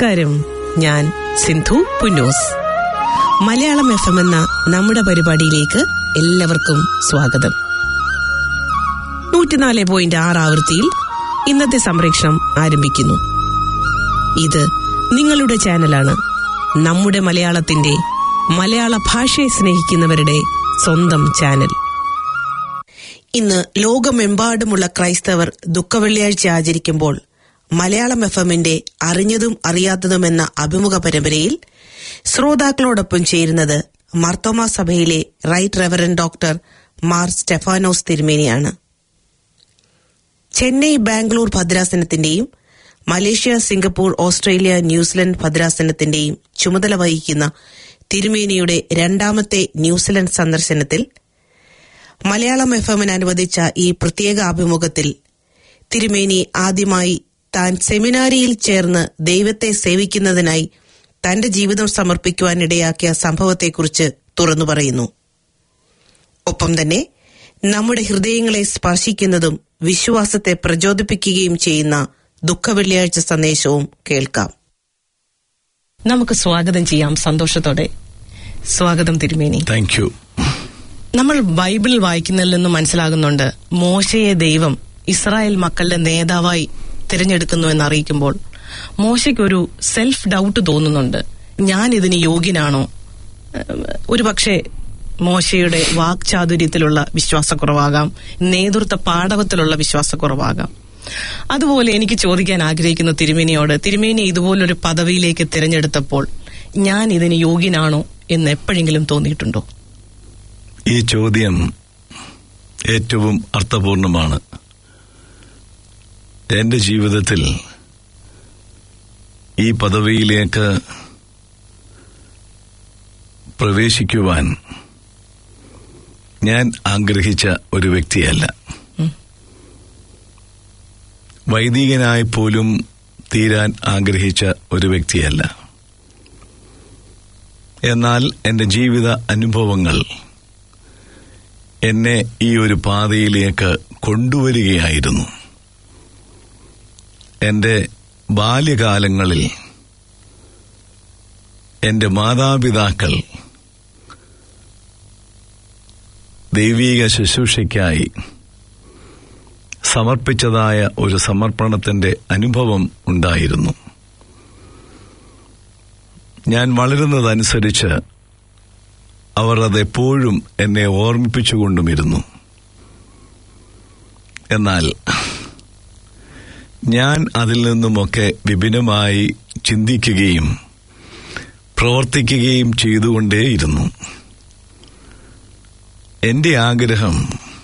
നമസ്കാരം ഞാൻ Sindhu Punnoose Malayalam F M എന്ന നമ്മുടെ പരിപാടിയിലേക്ക് എല്ലാവർക്കും സ്വാഗതം നൂറ്റിനാല് പോയിന്റ് ആറ് ആവൃത്തിയിൽ ഇന്നത്തെ സംപ്രേഷണം ആരംഭിക്കുന്നു ഇത് നിങ്ങളുടെ ചാനലാണ് നമ്മുടെ മലയാളത്തിന്റെ മലയാള ഭാഷയെ സ്നേഹിക്കുന്നവരുടെ സ്വന്തം ചാനൽ ഇന്ന് ലോകമെമ്പാടുമുള്ള ക്രൈസ്തവർ ദുഃഖവെള്ളിയാഴ്ച ആചരിക്കുമ്പോൾ മലയാളം എഫ് എമ്മിന്റെ അറിഞ്ഞതും അറിയാത്തതുമെന്ന അഭിമുഖ പരമ്പരയിൽ ശ്രോതാക്കളോടൊപ്പം ചേരുന്നത് മർത്തോമ സഭയിലെ right reverend doctor Mar Stephanos തിരുമേനിയാണ് ചെന്നൈ ബാംഗ്ലൂർ ഭദ്രാസനത്തിന്റെയും മലേഷ്യ സിംഗപ്പൂർ ഓസ്ട്രേലിയ ന്യൂസിലൻഡ് ഭദ്രാസനത്തിന്റെയും ചുമതല വഹിക്കുന്ന തിരുമേനിയുടെ രണ്ടാമത്തെ ന്യൂസിലൻഡ് സന്ദർശനത്തിൽ മലയാളം എഫ് എമ്മിന് അനുവദിച്ച ഈ പ്രത്യേക അഭിമുഖത്തിൽ തിരുമേനി ആദ്യമായി താൻ സെമിനാരിയിൽ ചേർന്ന് ദൈവത്തെ സേവിക്കുന്നതിനായി തന്റെ ജീവിതം സമർപ്പിക്കുവാൻ ഇടയാക്കിയ സംഭവത്തെക്കുറിച്ച് തുറന്നു പറയുന്നു ഒപ്പം തന്നെ നമ്മുടെ ഹൃദയങ്ങളെ സ്പർശിക്കുന്നതും വിശ്വാസത്തെ പ്രചോദിപ്പിക്കുകയും ചെയ്യുന്ന ദുഃഖവെള്ളിയാഴ്ച സന്ദേശവും കേൾക്കാം നമുക്ക് സ്വാഗതം ചെയ്യാം സന്തോഷത്തോടെ സ്വാഗതം തിരുമേനി താങ്ക് യു നമ്മൾ ബൈബിൾ വായിക്കുന്നതിൽ നിന്ന് മനസ്സിലാകുന്നുണ്ട് മോശയെ ദൈവം ഇസ്രായേൽ മക്കളുടെ നേതാവായി തിരഞ്ഞെടുക്കുന്നു എന്ന് അറിയിക്കുമ്പോൾ മോശയ്ക്കൊരു സെൽഫ് ഡൗട്ട് തോന്നുന്നുണ്ട് ഞാൻ ഇതിന് യോഗ്യനാണോ ഒരു പക്ഷേ മോശയുടെ വാക്ചാതുര്യത്തിലുള്ള വിശ്വാസക്കുറവാകാം നേതൃത്വ പാടവത്തിലുള്ള വിശ്വാസക്കുറവാകാം അതുപോലെ എനിക്ക് ചോദിക്കാൻ ആഗ്രഹിക്കുന്ന തിരുമേനിയോട് തിരുമേനി ഇതുപോലൊരു പദവിയിലേക്ക് തിരഞ്ഞെടുത്തപ്പോൾ ഞാൻ ഇതിന് യോഗ്യനാണോ എന്ന് എപ്പോഴെങ്കിലും തോന്നിയിട്ടുണ്ടോ ഈ ചോദ്യം ഏറ്റവും അർത്ഥപൂർണമാണ് എന്റെ ജീവിതത്തിൽ ഈ പദവിയിലേക്ക് പ്രവേശിക്കുവാൻ ഞാൻ ആഗ്രഹിച്ച ഒരു വ്യക്തിയല്ല വൈദികനായി പോലും തീരാൻ ആഗ്രഹിച്ച ഒരു വ്യക്തിയല്ല എന്നാൽ എന്റെ ജീവിത അനുഭവങ്ങൾ എന്നെ ഈ ഒരു പാതയിലേക്ക് കൊണ്ടുവരികയായിരുന്നു എന്റെ ബാല്യകാലങ്ങളിൽ എന്റെ മാതാപിതാക്കൾ ദൈവീക ശുശ്രൂഷയ്ക്കായി സമർപ്പിച്ചതായ ഒരു സമർപ്പണത്തിന്റെ അനുഭവം ഉണ്ടായിരുന്നു ഞാൻ വളരുന്നതനുസരിച്ച് അവർ അതെപ്പോഴും എന്നെ ഓർമ്മിപ്പിച്ചുകൊണ്ടുമിരുന്നു എന്നാൽ ഞാൻ അതിൽ നിന്നുമൊക്കെ വിഭിന്നമായി ചിന്തിക്കുകയും പ്രവർത്തിക്കുകയും ചെയ്തുകൊണ്ടേയിരുന്നു എന്റെ ആഗ്രഹം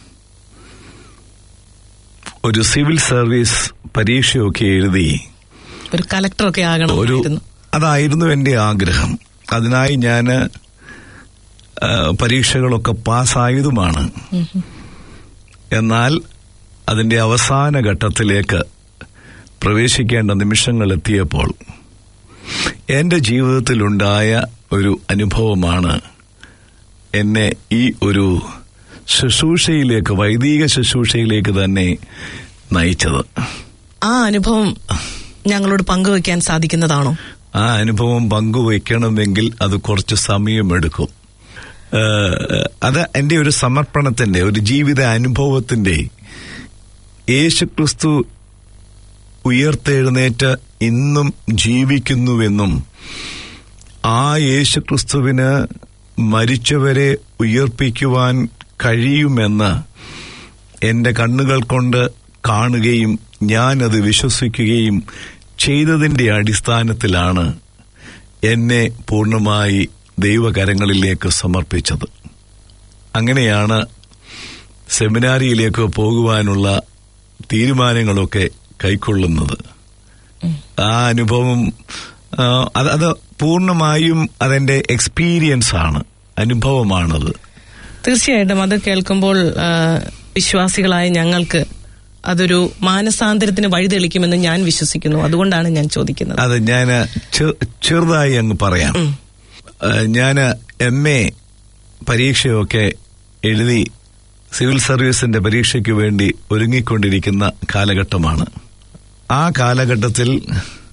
ഒരു സിവിൽ സർവീസ് പരീക്ഷയൊക്കെ എഴുതി ഒരു കലക്ടറൊക്കെ ആകണം ഒരു അതായിരുന്നു എന്റെ ആഗ്രഹം അതിനായി ഞാൻ പരീക്ഷകളൊക്കെ പാസ്സായതുമാണ് എന്നാൽ അതിന്റെ അവസാന ഘട്ടത്തിലേക്ക് പ്രവേശിക്കേണ്ട നിമിഷങ്ങൾ എത്തിയപ്പോൾ എന്റെ ജീവിതത്തിലുണ്ടായ ഒരു അനുഭവമാണ് എന്നെ ഈ ഒരു ശുശ്രൂഷയിലേക്ക് വൈദിക ശുശ്രൂഷയിലേക്ക് തന്നെ നയിച്ചത് ആ അനുഭവം ഞങ്ങളോട് പങ്കുവെക്കാൻ സാധിക്കുന്നതാണോ ആ അനുഭവം പങ്കുവയ്ക്കണമെങ്കിൽ അത് കുറച്ച് സമയമെടുക്കും അത് എന്റെ ഒരു സമർപ്പണത്തിന്റെ ഒരു ജീവിത അനുഭവത്തിന്റെ യേശുക്രിസ്തു ഉയർത്തെഴുന്നേറ്റ് ഇന്നും ജീവിക്കുന്നുവെന്നും ആ യേശുക്രിസ്തുവിന് മരിച്ചവരെ ഉയർപ്പിക്കുവാൻ കഴിയുമെന്ന് എന്റെ കണ്ണുകൾ കൊണ്ട് കാണുകയും ഞാനത് വിശ്വസിക്കുകയും ചെയ്തതിന്റെ അടിസ്ഥാനത്തിലാണ് എന്നെ പൂർണ്ണമായി ദൈവകരങ്ങളിലേക്ക് സമർപ്പിച്ചത് അങ്ങനെയാണ് സെമിനാരിയിലേക്ക് പോകുവാനുള്ള തീരുമാനങ്ങളൊക്കെ കൈക്കൊള്ളുന്നത് ആ അനുഭവം അത് അത് പൂർണ്ണമായും അതെന്റെ എക്സ്പീരിയൻസ് ആണ് അനുഭവമാണത് തീർച്ചയായിട്ടും അത് കേൾക്കുമ്പോൾ വിശ്വാസികളായ ഞങ്ങൾക്ക് അതൊരു മാനസാന്തരത്തിന് വഴിതെളിക്കുമെന്ന് ഞാൻ വിശ്വസിക്കുന്നു അതുകൊണ്ടാണ് ഞാൻ ചോദിക്കുന്നത് അത് ഞാൻ ചെറുതായി അങ്ങ് പറയാം ഞാൻ എം എ പരീക്ഷയൊക്കെ എഴുതി സിവിൽ സർവീസിന്റെ പരീക്ഷയ്ക്ക് വേണ്ടി ഒരുങ്ങിക്കൊണ്ടിരിക്കുന്ന കാലഘട്ടമാണ് ആ കാലഘട്ടത്തിൽ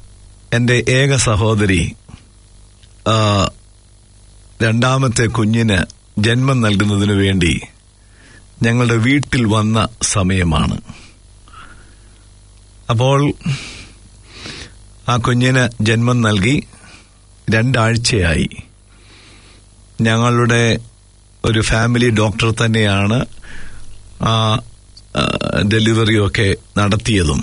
എൻ്റെ ഏക സഹോദരി ആ, രണ്ടാമത്തെ കുഞ്ഞിന് ജന്മം നൽകുന്നതിനു വേണ്ടി ഞങ്ങളുടെ വീട്ടിൽ വന്ന സമയമാണ് അപ്പോൾ ആ കുഞ്ഞിന് ജന്മം നൽകി രണ്ടാഴ്ചയായി ഞങ്ങളുടെ ഒരു ഫാമിലി ഡോക്ടർ തന്നെയാണ് ആ ആ, ഡെലിവറിയൊക്കെ നടത്തിയതും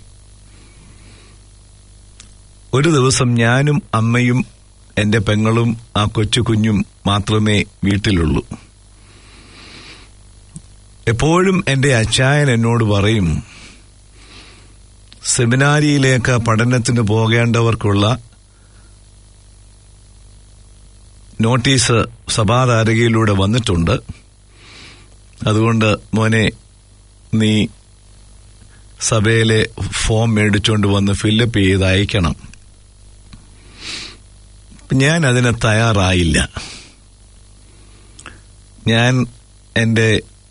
ഒരു ദിവസം ഞാനും അമ്മയും എന്റെ പെങ്ങളും ആ കൊച്ചു കുഞ്ഞും മാത്രമേ വീട്ടിലുള്ളൂ എപ്പോഴും എന്റെ അച്ചായൻ എന്നോട് പറയും സെമിനാരിയിലേക്ക് പഠനത്തിന് പോകേണ്ടവർക്കുള്ള നോട്ടീസ് സഭാധാരകയിലൂടെ വന്നിട്ടുണ്ട് അതുകൊണ്ട് മോനെ നീ സഭയിലെ ഫോം മേടിച്ചുകൊണ്ട് വന്ന് ഫില്ലപ്പ് ചെയ്ത് അയക്കണം ഞാൻ അതിന് തയ്യാറായില്ല ഞാൻ എൻ്റെ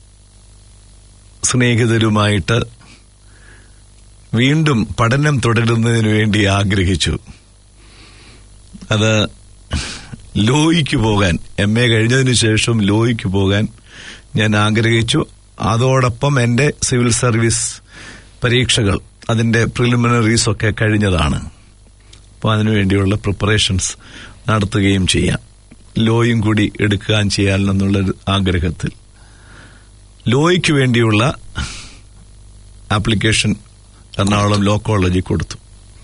സ്നേഹിതരുമായിട്ട് വീണ്ടും പഠനം തുടരുന്നതിന് വേണ്ടി ആഗ്രഹിച്ചു അത് ലോയ്ക്ക് പോകാൻ എം എ കഴിഞ്ഞതിന് ശേഷം ലോയ്ക്ക് പോകാൻ ഞാൻ ആഗ്രഹിച്ചു അതോടൊപ്പം എൻ്റെ സിവിൽ സർവീസ് പരീക്ഷകൾ അതിന്റെ പ്രിലിമിനറീസ് ഒക്കെ കഴിഞ്ഞതാണ് അപ്പോൾ അതിനുവേണ്ടിയുള്ള പ്രിപ്പറേഷൻസ് നടത്തുകയും ചെയ്യാം ലോയും കൂടി എടുക്കാൻ ചെയ്യാനെന്നുള്ള ആഗ്രഹത്തിൽ ലോയ്ക്ക് വേണ്ടിയുള്ള ആപ്ലിക്കേഷൻ എറണാകുളം ലോ കോളേജിൽ കൊടുത്തു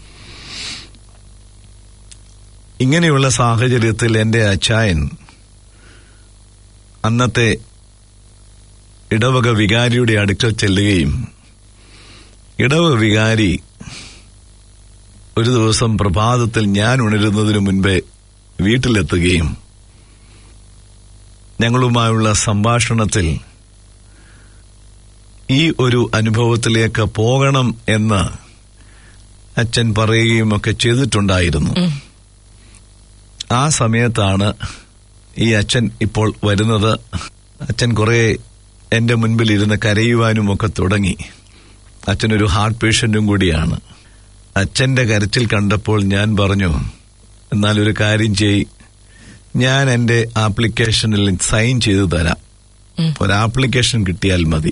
ഇങ്ങനെയുള്ള സാഹചര്യത്തിൽ എൻ്റെ അച്ചായൻ അന്നത്തെ ഇടവക വികാരിയുടെ അടുക്കൽ ചെല്ലുകയും ഇടവക വികാരി ഒരു ദിവസം പ്രഭാതത്തിൽ ഞാൻ ഉണരുന്നതിനു മുൻപേ വീട്ടിലെത്തുകയും ഞങ്ങളുമായുള്ള സംഭാഷണത്തിൽ ഈ ഒരു അനുഭവത്തിലേക്ക് പോകണം എന്ന് അച്ഛൻ പറയുകയും ഒക്കെ ചെയ്തിട്ടുണ്ടായിരുന്നു ആ സമയത്താണ് ഈ അച്ഛൻ ഇപ്പോൾ വരുന്നത് അച്ഛൻ കുറെ എന്റെ മുൻപിൽ ഇരുന്ന് കരയുവാനും ഒക്കെ തുടങ്ങി അച്ഛനൊരു ഹാർട്ട് പേഷ്യന്റും കൂടിയാണ് അച്ഛന്റെ കരച്ചിൽ കണ്ടപ്പോൾ ഞാൻ പറഞ്ഞു എന്നാൽ ഒരു കാര്യം ചെയ് ഞാൻ എന്റെ ആപ്ലിക്കേഷനിൽ സൈൻ ചെയ്തു തരാം ഒരു ആപ്ലിക്കേഷൻ കിട്ടിയാൽ മതി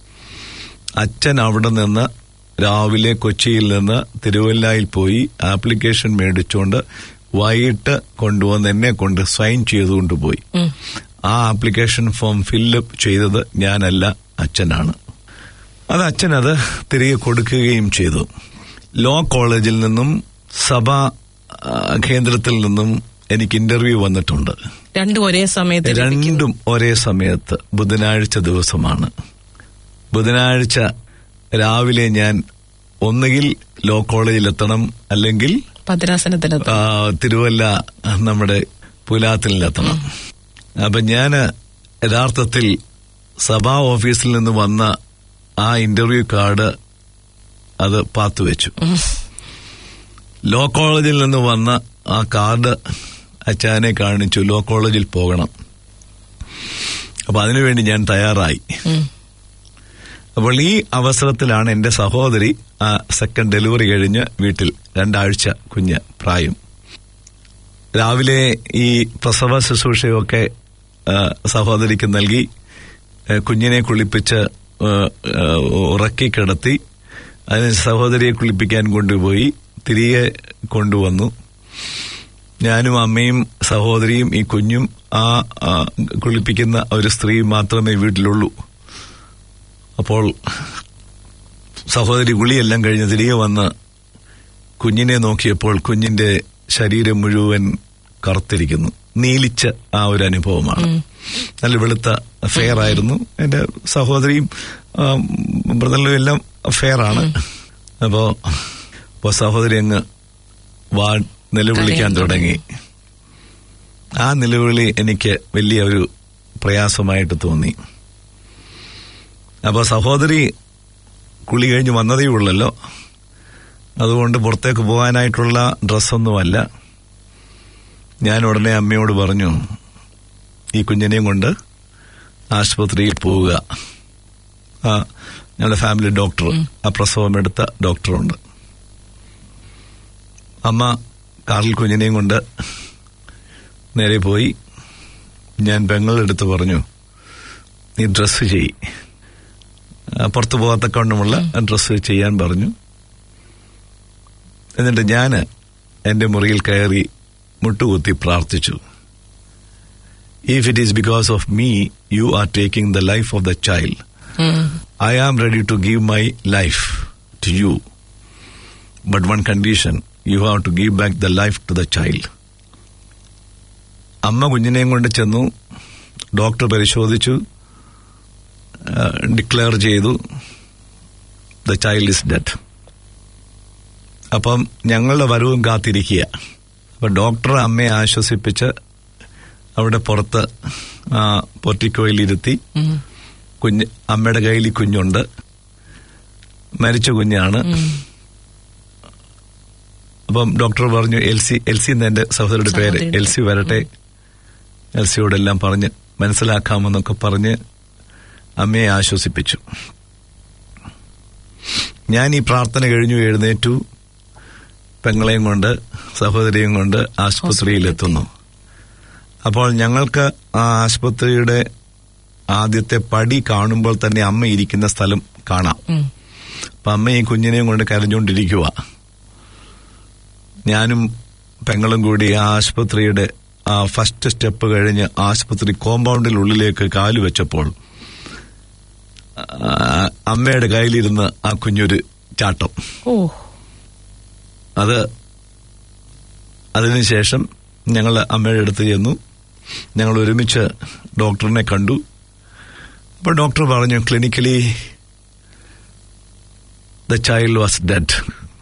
അച്ഛൻ അവിടെ നിന്ന് രാവിലെ കൊച്ചിയിൽ നിന്ന് തിരുവല്ലയിൽ പോയി ആപ്ലിക്കേഷൻ മേടിച്ചുകൊണ്ട് വൈകിട്ട് കൊണ്ടുവന്ന് എന്നെ കൊണ്ട് സൈൻ ചെയ്തുകൊണ്ട് പോയി ആ ആപ്ലിക്കേഷൻ ഫോം ഫില്ലപ്പ് ചെയ്തത് ഞാനല്ല അച്ഛനാണ് അത് അച്ഛൻ അത് തിരികെ കൊടുക്കുകയും ചെയ്തു ലോ കോളേജിൽ നിന്നും സഭാ ആ, കേന്ദ്രത്തിൽ നിന്നും എനിക്ക് ഇന്റർവ്യൂ വന്നിട്ടുണ്ട് രണ്ടും ഒരേ സമയത്ത് ലഭിക്കുന്നു. രണ്ടും ഒരേ സമയത്ത് ബുധനാഴ്ച ദിവസമാണ് ബുധനാഴ്ച രാവിലെ ഞാൻ ഒന്നുകിൽ ലോ കോളേജിലെത്തണം അല്ലെങ്കിൽ ഭദ്രാസനത്തിലെത്തും ആ, തിരുവല്ല നമ്മുടെ പുലാത്തിലെത്തണം അപ്പൊ ഞാന് യഥാർത്ഥത്തിൽ സഭാ ഓഫീസിൽ നിന്ന് വന്ന ആ ഇന്റർവ്യൂ കാർഡ് അത് പാത്തുവെച്ചു ലോ കോളേജിൽ നിന്ന് വന്ന ആ കാർഡ് അച്ചാനെ കാണിച്ചു ലോ കോളേജിൽ പോകണം അപ്പൊ അതിനുവേണ്ടി ഞാൻ തയ്യാറായി ഉം. അപ്പോൾ ഈ അവസരത്തിലാണ് എന്റെ സഹോദരി ആ സെക്കൻഡ് ഡെലിവറി കഴിഞ്ഞ് വീട്ടിൽ രണ്ടാഴ്ച കുഞ്ഞ് പ്രായം രാവിലെ ഈ പ്രസവ ശുശ്രൂഷയൊക്കെ ആ, സഹോദരിക്ക് നൽകി ആ, കുഞ്ഞിനെ കുളിപ്പിച്ച് ആ, ആ, ഉറക്കി കിടത്തി അതിന് സഹോദരിയെ കുളിപ്പിക്കാൻ കൊണ്ടുപോയി തിരികെ കൊണ്ടുവന്നു ഞാനും അമ്മയും സഹോദരിയും ഈ കുഞ്ഞും ആ ആ, കുളിപ്പിക്കുന്ന ഒരു സ്ത്രീ മാത്രമേ വീട്ടിലുള്ളൂ അപ്പോൾ സഹോദരി കുളിയെല്ലാം കഴിഞ്ഞ് തിരികെ വന്ന് കുഞ്ഞിനെ നോക്കിയപ്പോൾ കുഞ്ഞിന്റെ ശരീരം മുഴുവൻ കറുത്തിരിക്കുന്നു നീലിച്ച ആ ഒരു അനുഭവമാണ് നല്ല വെളുത്ത ഫെയർ ആയിരുന്നു എന്റെ സഹോദരിയും ബ്രദറിലും എല്ലാം ഫെയർ ആണ് അപ്പോ അപ്പോ സഹോദരി അങ്ങ് വാ നിലവിളിക്കാൻ തുടങ്ങി ആ നിലവിളി എനിക്ക് വലിയ ഒരു പ്രയാസമായിട്ട് തോന്നി അപ്പൊ സഹോദരി കുളി കഴിഞ്ഞ് വന്നതേ ഉള്ളല്ലോ അതുകൊണ്ട് പുറത്തേക്ക് പോകാനായിട്ടുള്ള ഡ്രസ്സൊന്നുമല്ല ഞാൻ ഉടനെ അമ്മയോട് പറഞ്ഞു ഈ കുഞ്ഞിനെയും കൊണ്ട് ആശുപത്രിയിൽ പോവുക ആ ഞങ്ങളുടെ ഫാമിലി ഡോക്ടർ ആ പ്രസവം എടുത്ത ഡോക്ടറുണ്ട് അമ്മ കാറിൽ കുഞ്ഞിനെയും കൊണ്ട് നേരെ പോയി ഞാൻ പെങ്ങളെടുത്ത് പറഞ്ഞു നീ ഡ്രസ്സ് ചെയ് ആ, പുറത്തു പോകാത്തക്കവണ്ണമുള്ള ഡ്രസ്സ് ചെയ്യാൻ പറഞ്ഞു എന്നിട്ട് ഞാൻ എൻ്റെ മുറിയിൽ കയറി മുട്ടുകുത്തി പ്രാർത്ഥിച്ചു if it is because of me you are taking the life of the child um. I am ready to give my life to you. But one condition, you have to give back the life to the child. അമ്മ കുഞ്ഞിനെയും കൊണ്ട് ചെന്നു doctor പരിശോധിച്ചു declare ചെയ്തു the child is dead അപ്പം ഞങ്ങളുടെ വരവും കാത്തിരിക്കുക അപ്പൊ ഡോക്ടർ അമ്മയെ ആശ്വസിപ്പിച്ച് അവിടെ പുറത്ത് പൊറ്റിക്കോയിൽ ഇരുത്തി ഉം. കുഞ്ഞ് അമ്മയുടെ കയ്യിൽ ഈ കുഞ്ഞുണ്ട് മരിച്ച കുഞ്ഞാണ് ഉം. അപ്പം ഡോക്ടർ പറഞ്ഞു എൽ സി എൽ സി എന്ന എന്റെ സഹോദരിയുടെ പേര് സഹോദരിയുടെ എൽ സി വരട്ടെ എൽ സിയോടെല്ലാം പറഞ്ഞ് മനസ്സിലാക്കാമെന്നൊക്കെ പറഞ്ഞ് അമ്മയെ ആശ്വസിപ്പിച്ചു ഞാൻ ഈ പ്രാർത്ഥന കഴിഞ്ഞു എഴുന്നേറ്റു പെങ്ങളെയും കൊണ്ട് സഹോദരിയും കൊണ്ട് ആശുപത്രിയിലെത്തുന്നു അപ്പോൾ ഞങ്ങൾക്ക് ആ ആശുപത്രിയുടെ ആദ്യത്തെ പടി കാണുമ്പോൾ തന്നെ അമ്മ ഇരിക്കുന്ന സ്ഥലം കാണാം ഉം. അപ്പൊ അമ്മ ഈ കുഞ്ഞിനെയും കൊണ്ട് കരഞ്ഞുകൊണ്ടിരിക്കുക ഞാനും പെങ്ങളും കൂടി ആ ആശുപത്രിയുടെ ആ ഫസ്റ്റ് സ്റ്റെപ്പ് കഴിഞ്ഞ് ആശുപത്രി കോമ്പൗണ്ടിനുള്ളിലേക്ക് കാലു വെച്ചപ്പോൾ ആ, അമ്മയുടെ കയ്യിലിരുന്ന് ആ കുഞ്ഞൊരു ചാട്ടം ഓ അത് അതിനുശേഷം ഞങ്ങൾ അമ്മയുടെ അടുത്ത് ചെന്നു ഞങ്ങൾ ഒരുമിച്ച് ഡോക്ടറിനെ കണ്ടു അപ്പോൾ ഡോക്ടർ പറഞ്ഞു clinically the child was dead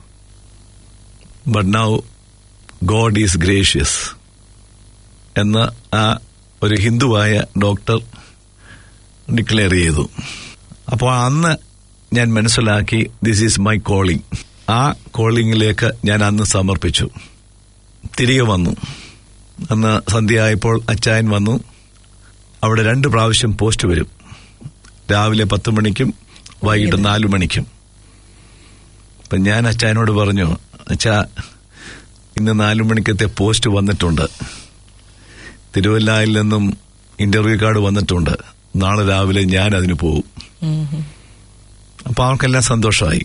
but now God is gracious എന്ന് ആ ഒരു ഹിന്ദുവായ ഡോക്ടർ ഡിക്ലെയർ ചെയ്തു അപ്പോൾ അന്ന് ഞാൻ മനസ്സിലാക്കി ദിസ് ഈസ് മൈ കോളിംഗ് ആ കോളിംഗിലേക്ക് ഞാൻ അന്ന് സമർപ്പിച്ചു തിരികെ വന്നു അന്ന് സന്ധ്യയായപ്പോൾ അച്ചായൻ വന്നു അവിടെ രണ്ട് പ്രാവശ്യം പോസ്റ്റ് വരും രാവിലെ പത്ത് മണിക്കും വൈകിട്ട് നാലു മണിക്കും അപ്പം ഞാൻ അച്ചായനോട് പറഞ്ഞു അച്ഛാ ഇന്ന് നാലു മണിക്കത്തെ പോസ്റ്റ് വന്നിട്ടുണ്ട് തിരുവല്ലായിൽ നിന്നും ഇന്റർവ്യൂ കാർഡ് വന്നിട്ടുണ്ട് നാളെ രാവിലെ ഞാൻ അതിന് പോകും ഉം. ഉം. അപ്പൊ അവർക്കെല്ലാം സന്തോഷമായി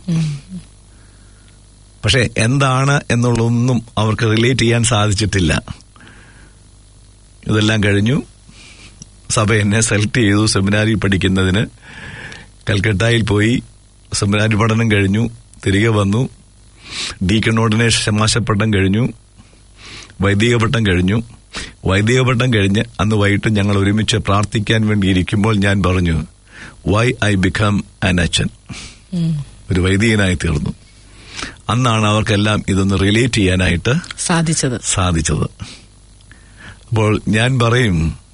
പക്ഷെ എന്താണ് എന്നുള്ളതൊന്നും അവർക്ക് റിലേറ്റ് ചെയ്യാൻ സാധിച്ചിട്ടില്ല ഇതെല്ലാം കഴിഞ്ഞു സഭ എന്നെ സെലക്ട് ചെയ്തു സെമിനാരിൽ പഠിക്കുന്നതിന് കൽക്കട്ടയിൽ പോയി സെമിനാരി പഠനം കഴിഞ്ഞു തിരികെ വന്നു ഡീക്കൺ ഓർഡിനേഷൻ ശമാശപ്പട്ടം കഴിഞ്ഞു വൈദിക പട്ടം കഴിഞ്ഞു വൈദിക പട്ടം കഴിഞ്ഞ് അന്ന് വൈകിട്ട് ഞങ്ങൾ ഒരുമിച്ച് പ്രാർത്ഥിക്കാൻ വേണ്ടി ഇരിക്കുമ്പോൾ ഞാൻ പറഞ്ഞു വൈ ഐ ബിക്കം ആൻ അച്ഛൻ ഉം. ഒരു വൈദികനായി തീർന്നു അന്നാണ് അവർക്കെല്ലാം ഇതൊന്ന് റിലേറ്റ് ചെയ്യാനായിട്ട് സാധിച്ചത് സാധിച്ചത് അപ്പോൾ ഞാൻ പറയും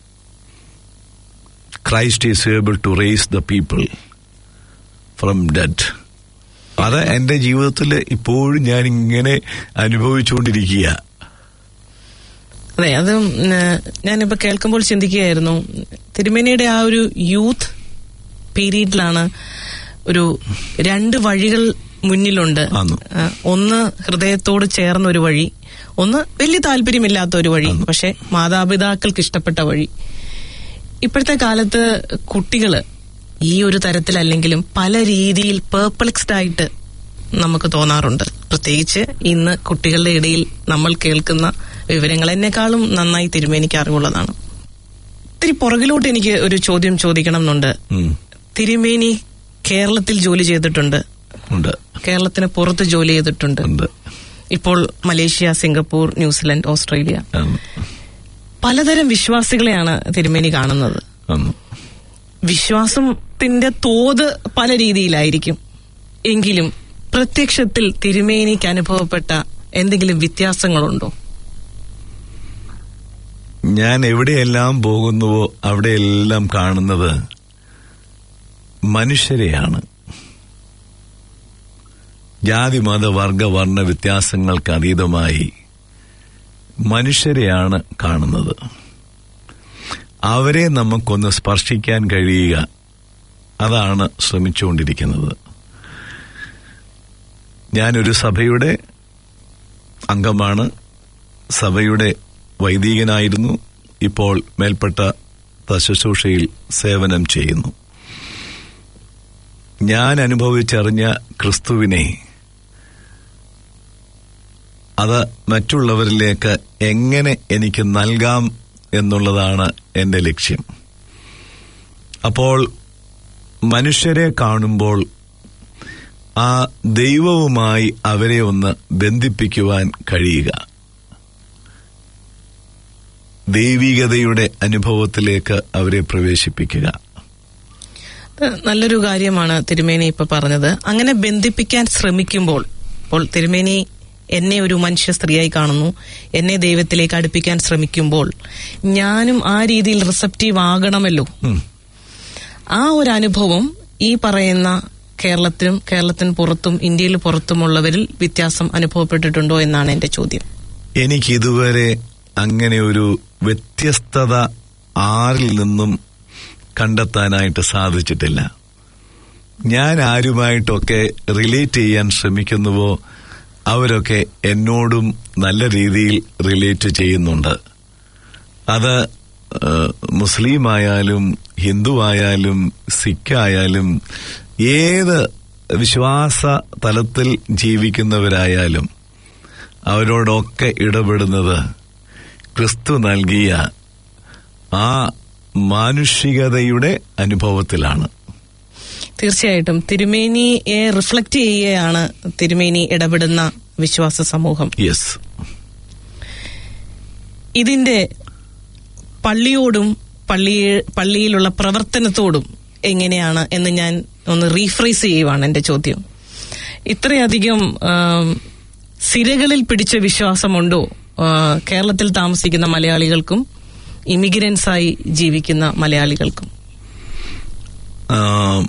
Christ is able to raise the people from dead അത് എന്റെ ജീവിതത്തിൽ ഇപ്പോഴും ഞാൻ ഇങ്ങനെ അനുഭവിച്ചുകൊണ്ടിരിക്കുക അതെ അത് ഉം, ഏഹ്, ഞാനിപ്പോ കേൾക്കുമ്പോൾ ചിന്തിക്കുകയായിരുന്നു തിരുമേനിയുടെ ആ ഒരു യൂത്ത് പീരീഡിലാണ് ഒരു രണ്ട് വഴികൾ മുന്നിലുണ്ട് ആന്നു. ഏഹ്, ഒന്ന് ഹൃദയത്തോട് ചേർന്ന ഒരു വഴി ഒന്ന് വലിയ താല്പര്യമില്ലാത്ത ഒരു വഴി പക്ഷെ മാതാപിതാക്കൾക്ക് ഇഷ്ടപ്പെട്ട വഴി ഇപ്പോഴത്തെ കാലത്ത് കുട്ടികള് ഈ ഒരു തരത്തിലല്ലെങ്കിലും പല രീതിയിൽ പേർപ്ലക്സ്ഡ് ആയിട്ട് നമുക്ക് തോന്നാറുണ്ട് പ്രത്യേകിച്ച് ഇന്ന് കുട്ടികളുടെ ഇടയിൽ നമ്മൾ കേൾക്കുന്ന വിവരങ്ങൾ എന്നെക്കാളും നന്നായി തിരുമേനിക്ക് അറിവുള്ളതാണ് ഇത്തിരി പുറകിലോട്ട് എനിക്ക് ഒരു ചോദ്യം ചോദിക്കണം എന്നുണ്ട് ഉം, തിരുമേനി കേരളത്തിൽ ജോലി ചെയ്തിട്ടുണ്ട് ഉണ്ട് കേരളത്തിന് പുറത്ത് ജോലി ചെയ്തിട്ടുണ്ട് ഉണ്ട് ഇപ്പോൾ മലേഷ്യ സിംഗപ്പൂർ ന്യൂസിലൻഡ് ഓസ്ട്രേലിയ ഉം, പലതരം വിശ്വാസികളെയാണ് തിരുമേനി കാണുന്നത് ഉം. വിശ്വാസത്തിന്റെ തോത് പല രീതിയിലായിരിക്കും എങ്കിലും പ്രത്യക്ഷത്തിൽ തിരുമേനിക്ക് അനുഭവപ്പെട്ട എന്തെങ്കിലും വ്യത്യാസങ്ങളുണ്ടോ ഞാൻ എവിടെയെല്ലാം പോകുന്നുവോ അവിടെയെല്ലാം കാണുന്നത് മനുഷ്യരെയാണ് ജാതി മത വർഗ വർണ്ണ വ്യത്യാസങ്ങൾക്ക് അതീതമായി മനുഷ്യരെയാണ് കാണുന്നത് അവരെ നമുക്കൊന്ന് സ്പർശിക്കാൻ കഴിയുക അതാണ് ശ്രമിച്ചുകൊണ്ടിരിക്കുന്നത് ഞാനൊരു സഭയുടെ അംഗമാണ് സഭയുടെ വൈദികനായിരുന്നു ഇപ്പോൾ മേൽപ്പെട്ട ശുശ്രൂഷയിൽ സേവനം ചെയ്യുന്നു ഞാൻ അനുഭവിച്ചറിഞ്ഞ ക്രിസ്തുവിനെ അത് മറ്റുള്ളവരിലേക്ക് എങ്ങനെ എനിക്ക് നൽകാം എന്നുള്ളതാണ് എന്റെ ലക്ഷ്യം അപ്പോൾ മനുഷ്യരെ കാണുമ്പോൾ ആ ദൈവവുമായി അവരെ ഒന്ന് ബന്ധിപ്പിക്കുവാൻ കഴിയുക ദൈവികതയുടെ അനുഭവത്തിലേക്ക് അവരെ പ്രവേശിപ്പിക്കുക അത് നല്ലൊരു കാര്യമാണ് തിരുമേനി ഇപ്പൊ പറഞ്ഞത് അങ്ങനെ ബന്ധിപ്പിക്കാൻ ശ്രമിക്കുമ്പോൾ ഇപ്പോൾ തിരുമേനി എന്നെ ഒരു മനുഷ്യ സ്ത്രീയായി കാണുന്നു എന്നെ ദൈവത്തിലേക്ക് അടുപ്പിക്കാൻ ശ്രമിക്കുമ്പോൾ ഞാനും ആ രീതിയിൽ റിസപ്റ്റീവ് ആകണമല്ലോ ഉം. ആ ഒരു അനുഭവം ഈ പറയുന്ന കേരളത്തിലും കേരളത്തിന് പുറത്തും ഇന്ത്യയിൽ പുറത്തുമുള്ളവരിൽ വ്യത്യാസം അനുഭവപ്പെട്ടിട്ടുണ്ടോ എന്നാണ് എന്റെ ചോദ്യം എനിക്ക് ഇതുവരെ അങ്ങനെ ഒരു വ്യത്യസ്തത ആരിൽ നിന്നും കണ്ടെത്താനായിട്ട് സാധിച്ചിട്ടില്ല ഞാൻ ആരുമായിട്ടൊക്കെ റിലേറ്റ് ചെയ്യാൻ ശ്രമിക്കുന്നുവോ അവരൊക്കെ എന്നോടും നല്ല രീതിയിൽ റിലേറ്റ് ചെയ്യുന്നുണ്ട് അത് ഏഹ്, മുസ്ലിം ആയാലും ഹിന്ദു ആയാലും സിഖ് ആയാലും ഏത് വിശ്വാസ തലത്തിൽ ജീവിക്കുന്നവരായാലും അവരോടൊക്കെ ഇടപെടുന്നത് ക്രിസ്തു നൽകിയ ആ മാനുഷികതയുടെ അനുഭവത്തിലാണ് തീർച്ചയായിട്ടും തിരുമേനിയെ റിഫ്ലക്ട് ചെയ്യുകയാണ് തിരുമേനി ഇടപെടുന്ന വിശ്വാസ സമൂഹം യെസ് ഇതിന്റെ പള്ളിയോടും പള്ളി പള്ളിയിലുള്ള പ്രവർത്തനത്തോടും എങ്ങനെയാണ് എന്ന് ഞാൻ ഒന്ന് റീഫ്രൈസ് ചെയ്യുവാണ് എന്റെ ചോദ്യം ഇത്രയധികം ആം, സിരകളിൽ പിടിച്ച വിശ്വാസമുണ്ടോ ആ, കേരളത്തിൽ താമസിക്കുന്ന മലയാളികൾക്കും ഇമിഗ്രൻസായി ജീവിക്കുന്ന മലയാളികൾക്കും ആം,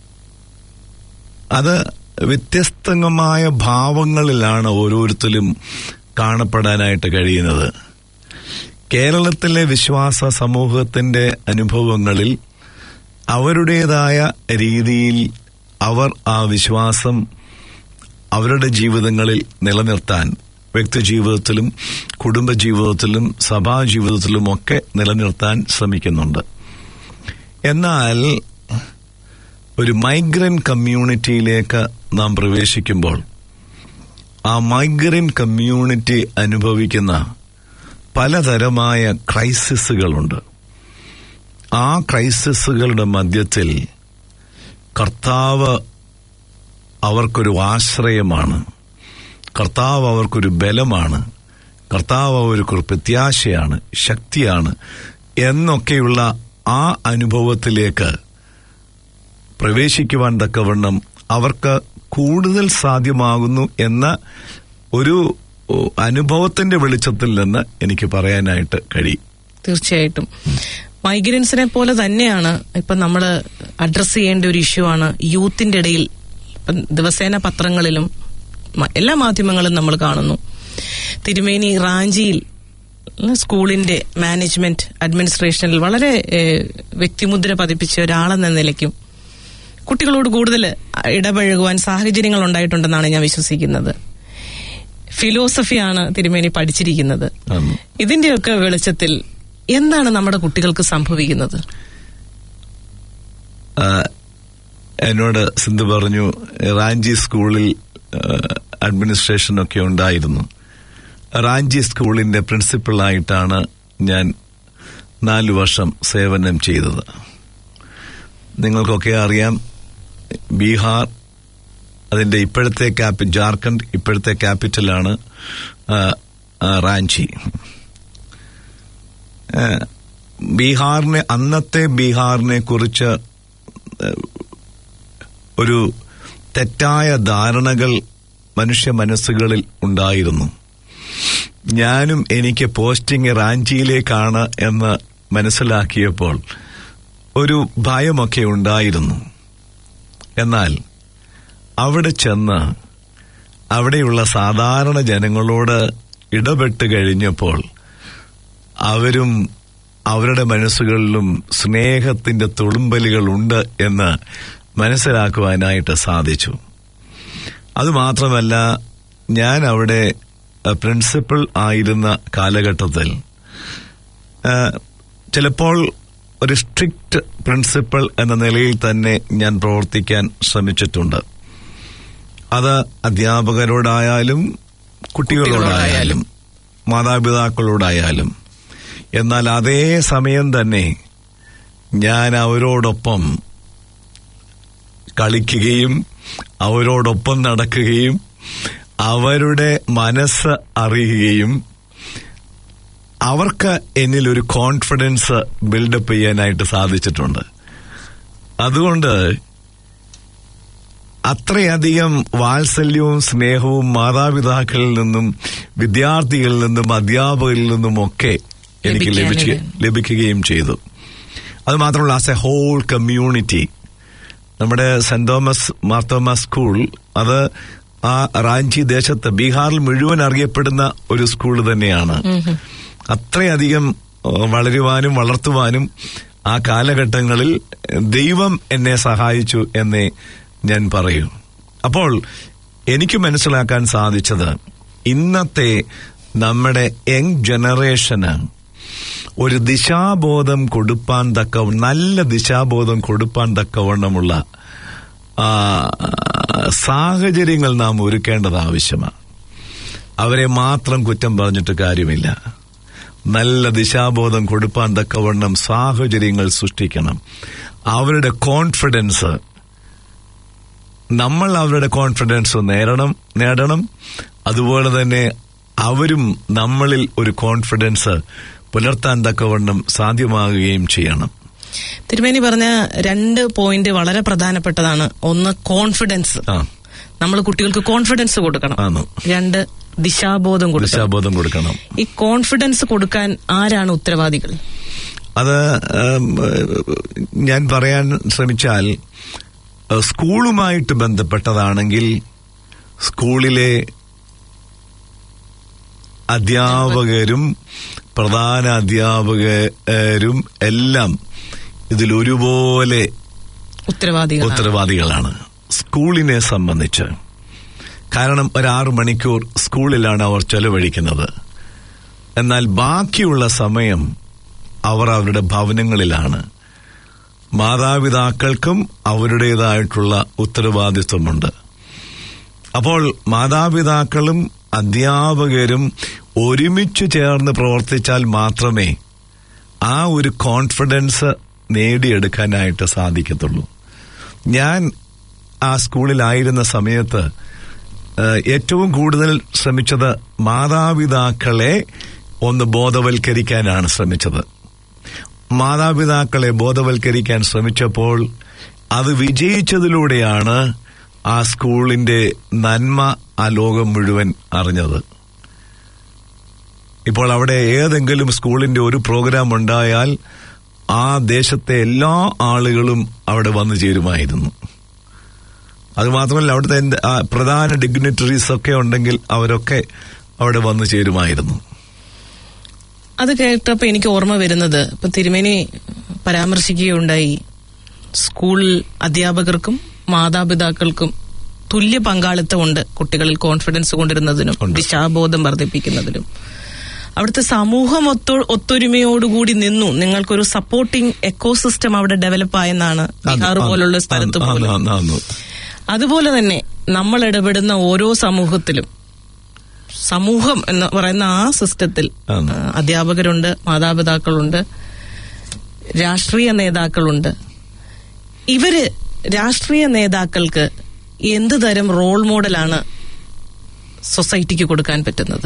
അത് വ്യത്യസ്തമായ ഭാവങ്ങളിലാണ് ഓരോരുത്തരും കാണപ്പെടാനായിട്ട് കഴിയുന്നത് കേരളത്തിലെ വിശ്വാസ സമൂഹത്തിന്റെ അനുഭവങ്ങളിൽ അവരുടേതായ രീതിയിൽ അവർ ആ വിശ്വാസം അവരുടെ ജീവിതങ്ങളിൽ നിലനിർത്താൻ വ്യക്തിജീവിതത്തിലും കുടുംബജീവിതത്തിലും സഭാജീവിതത്തിലും ഒക്കെ നിലനിർത്താൻ ശ്രമിക്കുന്നുണ്ട് എന്നാൽ ഒരു മൈഗ്രന്റ് കമ്മ്യൂണിറ്റിയിലേക്ക് നാം പ്രവേശിക്കുമ്പോൾ ആ മൈഗ്രന്റ് കമ്മ്യൂണിറ്റി അനുഭവിക്കുന്ന പലതരമായ ക്രൈസിസുകളുണ്ട് ആ ക്രൈസിസുകളുടെ മധ്യത്തിൽ കർത്താവ് അവർക്കൊരു ആശ്രയമാണ് കർത്താവ് അവർക്കൊരു ബലമാണ് കർത്താവ് അവർക്കൊരു പ്രത്യാശയാണ് ശക്തിയാണ് എന്നൊക്കെയുള്ള ആ അനുഭവത്തിലേക്ക് പ്രവേശിക്കുവാൻ തക്കവണ്ണം അവർക്ക് കൂടുതൽ സാധ്യമാകുന്നു എന്ന ഒരു ഓ, അനുഭവത്തിന്റെ വെളിച്ചത്തിൽ നിന്ന് എനിക്ക് പറയാനായിട്ട് കഴിയും തീർച്ചയായിട്ടും മൈഗ്രൻസിനെ പോലെ തന്നെയാണ് ഇപ്പൊ നമ്മൾ അഡ്രസ് ചെയ്യേണ്ട ഒരു ഇഷ്യൂ ആണ് യൂത്തിന്റെ ഇടയിൽ ഇപ്പം ദിവസേന പത്രങ്ങളിലും മ- എല്ലാ മാധ്യമങ്ങളും നമ്മൾ കാണുന്നു തിരുമേനി റാഞ്ചിയിൽ ഉം, സ്കൂളിന്റെ മാനേജ്മെന്റ് അഡ്മിനിസ്ട്രേഷനിൽ വളരെ ഏഹ്, വ്യക്തിമുദ്ര പതിപ്പിച്ച ഒരാളെന്ന നിലയ്ക്കും കുട്ടികളോട് കൂടുതൽ ഇടപഴകുവാൻ സാഹചര്യങ്ങൾ ഉണ്ടായിട്ടുണ്ടെന്നാണ് ഞാൻ വിശ്വസിക്കുന്നത് ഫിലോസഫിയാണ് തിരുമേനി പഠിച്ചിരിക്കുന്നത് ആം. ഇതിന്റെയൊക്കെ വെളിച്ചത്തിൽ എന്താണ് നമ്മുടെ കുട്ടികൾക്ക് സംഭവിക്കുന്നത് ആ, എന്നോട് സിന്ധു പറഞ്ഞു റാഞ്ചി സ്കൂളിൽ അഡ്മിനിസ്ട്രേഷൻ ഒക്കെ ഉണ്ടായിരുന്നു റാഞ്ചി സ്കൂളിന്റെ പ്രിൻസിപ്പളായിട്ടാണ് ഞാൻ നാലു വർഷം സേവനം ചെയ്തത് നിങ്ങൾക്കൊക്കെ അറിയാം ബീഹാർ അതിന്റെ ഇപ്പോഴത്തെ ക്യാപി ജാർഖണ്ഡ് ഇപ്പോഴത്തെ ക്യാപിറ്റലാണ് ആ, ആ, റാഞ്ചി ആ, ബീഹാറിനെ അന്നത്തെ ബീഹാറിനെ കുറിച്ച് ഒരു തെറ്റായ ധാരണകൾ മനുഷ്യ മനസ്സുകളിൽ ഉണ്ടായിരുന്നു ഞാനും എനിക്ക് പോസ്റ്റിംഗ് റാഞ്ചിയിലേക്കാണ് എന്ന് മനസ്സിലാക്കിയപ്പോൾ ഒരു ഭയമൊക്കെ ഉണ്ടായിരുന്നു എന്നാൽ അവിടെ ചെന്ന് അവിടെയുള്ള സാധാരണ ജനങ്ങളോട് ഇടപെട്ട് കഴിഞ്ഞപ്പോൾ അവരും അവരുടെ മനസ്സുകളിലും സ്നേഹത്തിന്റെ തുളുമ്പലുകളുണ്ട് എന്ന് മനസ്സിലാക്കുവാനായിട്ട് സാധിച്ചു അതുമാത്രമല്ല ഞാൻ അവിടെ പ്രിൻസിപ്പൽ ആയിരുന്ന കാലഘട്ടത്തിൽ ആ, ചിലപ്പോൾ ഒരു സ്ട്രിക്റ്റ് പ്രിൻസിപ്പൽ എന്ന നിലയിൽ തന്നെ ഞാൻ പ്രവർത്തിക്കാൻ ശ്രമിച്ചിട്ടുണ്ട് അത് അധ്യാപകരോടായാലും കുട്ടികളോടായാലും മാതാപിതാക്കളോടായാലും എന്നാൽ അതേ സമയം തന്നെ ഞാൻ അവരോടൊപ്പം കളിക്കുകയും അവരോടൊപ്പം നടക്കുകയും അവരുടെ മനസ്സ് അറിയുകയും അവർക്ക് എന്നിൽ ഒരു കോൺഫിഡൻസ് ബിൽഡപ്പ് ചെയ്യാനായിട്ട് സാധിച്ചിട്ടുണ്ട് അതുകൊണ്ട് അത്രയധികം വാത്സല്യവും സ്നേഹവും മാതാപിതാക്കളിൽ നിന്നും വിദ്യാർത്ഥികളിൽ നിന്നും അധ്യാപകരിൽ നിന്നുമൊക്കെ എനിക്ക് ലഭിച്ച് ലഭിക്കാനിട- ലഭിക്കുകയും ചെയ്തു അത് മാത്രമല്ല ആസ് എ ഹോൾ കമ്മ്യൂണിറ്റി നമ്മുടെ സെന്റ് തോമസ് മാർത്തോമ സ്കൂൾ അത് ആ റാഞ്ചി ദേശത്ത് ബീഹാറിൽ മുഴുവൻ അറിയപ്പെടുന്ന ഒരു സ്കൂൾ തന്നെയാണ് അത്രയധികം ഏഹ്, വളരുവാനും വളർത്തുവാനും ആ കാലഘട്ടങ്ങളിൽ ദൈവം എന്നെ സഹായിച്ചു എന്നേ ഞാൻ പറയൂ അപ്പോൾ എനിക്ക് മനസ്സിലാക്കാൻ സാധിച്ചത് ഇന്നത്തെ നമ്മുടെ യങ് ജനറേഷന് ഒരു ദിശാബോധം കൊടുപ്പാൻ തക്ക നല്ല ദിശാബോധം കൊടുപ്പാൻ തക്കവണ്ണമുള്ള ആ, സാഹചര്യങ്ങൾ നാം ഒരുക്കേണ്ടത് ആവശ്യമാണ് അവരെ മാത്രം കുറ്റം പറഞ്ഞിട്ട് കാര്യമില്ല നല്ല ദിശാബോധം കൊടുപ്പാൻ തക്കവണ്ണം സാഹചര്യങ്ങൾ സൃഷ്ടിക്കണം അവരുടെ കോൺഫിഡൻസ് നമ്മൾ അവരുടെ കോൺഫിഡൻസ് നേടണം നേടണം അതുപോലെ തന്നെ അവരും നമ്മളിൽ ഒരു കോൺഫിഡൻസ് പുലർത്താൻ തക്കവണ്ണം സാധ്യമാകുകയും ചെയ്യണം തിരുമേനി പറഞ്ഞ രണ്ട് പോയിന്റ് വളരെ പ്രധാനപ്പെട്ടതാണ് ഒന്ന് കോൺഫിഡൻസ് ആ നമ്മൾ കുട്ടികൾക്ക് കോൺഫിഡൻസ് കൊടുക്കണം ആണ്. രണ്ട് ദിശാബോധം കൊടുക്കണം ദിശാബോധം കൊടുക്കണം ഈ കോൺഫിഡൻസ് കൊടുക്കാൻ ആരാണ് ഉത്തരവാദികൾ അത് ഉം, ഞാൻ പറയാൻ ശ്രമിച്ചാൽ ഏഹ്, സ്കൂളുമായിട്ട് ബന്ധപ്പെട്ടതാണെങ്കിൽ സ്കൂളിലെ അധ്യാപകരും പ്രധാന അധ്യാപകരും എല്ലാം ഇതിൽ ഒരുപോലെ ഉത്തരവാദികൾ ഉത്തരവാദികളാണ് സ്കൂളിനെ സംബന്ധിച്ച് കാരണം ഒരാറു മണിക്കൂർ സ്കൂളിലാണ് അവർ ചെലവഴിക്കുന്നത് എന്നാൽ ബാക്കിയുള്ള സമയം അവർ അവരുടെ ഭവനങ്ങളിലാണ് മാതാപിതാക്കൾക്കും അവരുടേതായിട്ടുള്ള ഉത്തരവാദിത്വമുണ്ട് അപ്പോൾ മാതാപിതാക്കളും അധ്യാപകരും ഒരുമിച്ച് ചേർന്ന് പ്രവർത്തിച്ചാൽ മാത്രമേ ആ ഒരു കോൺഫിഡൻസ് നേടിയെടുക്കാനായിട്ട് സാധിക്കത്തുള്ളൂ ഞാൻ ആ സ്കൂളിലായിരുന്ന സമയത്ത് ഏഹ്, ഏറ്റവും കൂടുതൽ ശ്രമിച്ചത് മാതാപിതാക്കളെ ഒന്ന് ബോധവൽക്കരിക്കാനാണ് ശ്രമിച്ചത് മാതാപിതാക്കളെ ബോധവൽക്കരിക്കാൻ ശ്രമിച്ചപ്പോൾ അത് വിജയിച്ചതിലൂടെയാണ് ആ സ്കൂളിന്റെ നന്മ ആ ലോകം മുഴുവൻ അറിഞ്ഞത് ഇപ്പോൾ അവിടെ ഏതെങ്കിലും സ്കൂളിന്റെ ഒരു പ്രോഗ്രാം ഉണ്ടായാൽ ആ ദേശത്തെ എല്ലാ ആളുകളും അവിടെ വന്നു ചേരുമായിരുന്നു അതുമാത്രമല്ല അവിടുത്തെ എന്ത്- ആ പ്രധാന ഡിഗ്നിറ്ററീസ് ഒക്കെ ഉണ്ടെങ്കിൽ അവരൊക്കെ അവിടെ വന്നു ചേരുമായിരുന്നു അത് കേട്ടപ്പോ എനിക്ക് ഓർമ്മ വരുന്നത് ഇപ്പൊ തിരുമേനി പരാമർശിക്കുകയുണ്ടായി സ്കൂൾ അധ്യാപകർക്കും മാതാപിതാക്കൾക്കും തുല്യ പങ്കാളിത്തമുണ്ട് കുട്ടികളിൽ കോൺഫിഡൻസ് കൊണ്ടുവരുന്നതിനും ഉണ്ട്. ദിശാബോധം വർദ്ധിപ്പിക്കുന്നതിനും അവിടുത്തെ സമൂഹം ഒത്തൊ ഒത്തൊരുമയോടുകൂടി നിന്നു നിങ്ങൾക്കൊരു സപ്പോർട്ടിംഗ് എക്കോസിസ്റ്റം അവിടെ ഡെവലപ്പ് ആയെന്നാണ് ബീഹാർ പോലുള്ള സ്ഥലത്ത് ആ, പോലും ആ, ആ, ആ. അതുപോലെ തന്നെ നമ്മൾ ഇടപെടുന്ന ഓരോ സമൂഹത്തിലും സമൂഹം എന്ന് പറയുന്ന ആ സിസ്റ്റത്തിൽ ആണ്. ആ, അധ്യാപകരുണ്ട് മാതാപിതാക്കളുണ്ട് രാഷ്ട്രീയ നേതാക്കളുണ്ട് ഇവര് രാഷ്ട്രീയ നേതാക്കൾക്ക് എന്ത് തരം റോൾ മോഡലാണ് സൊസൈറ്റിക്ക് കൊടുക്കാൻ പറ്റുന്നത്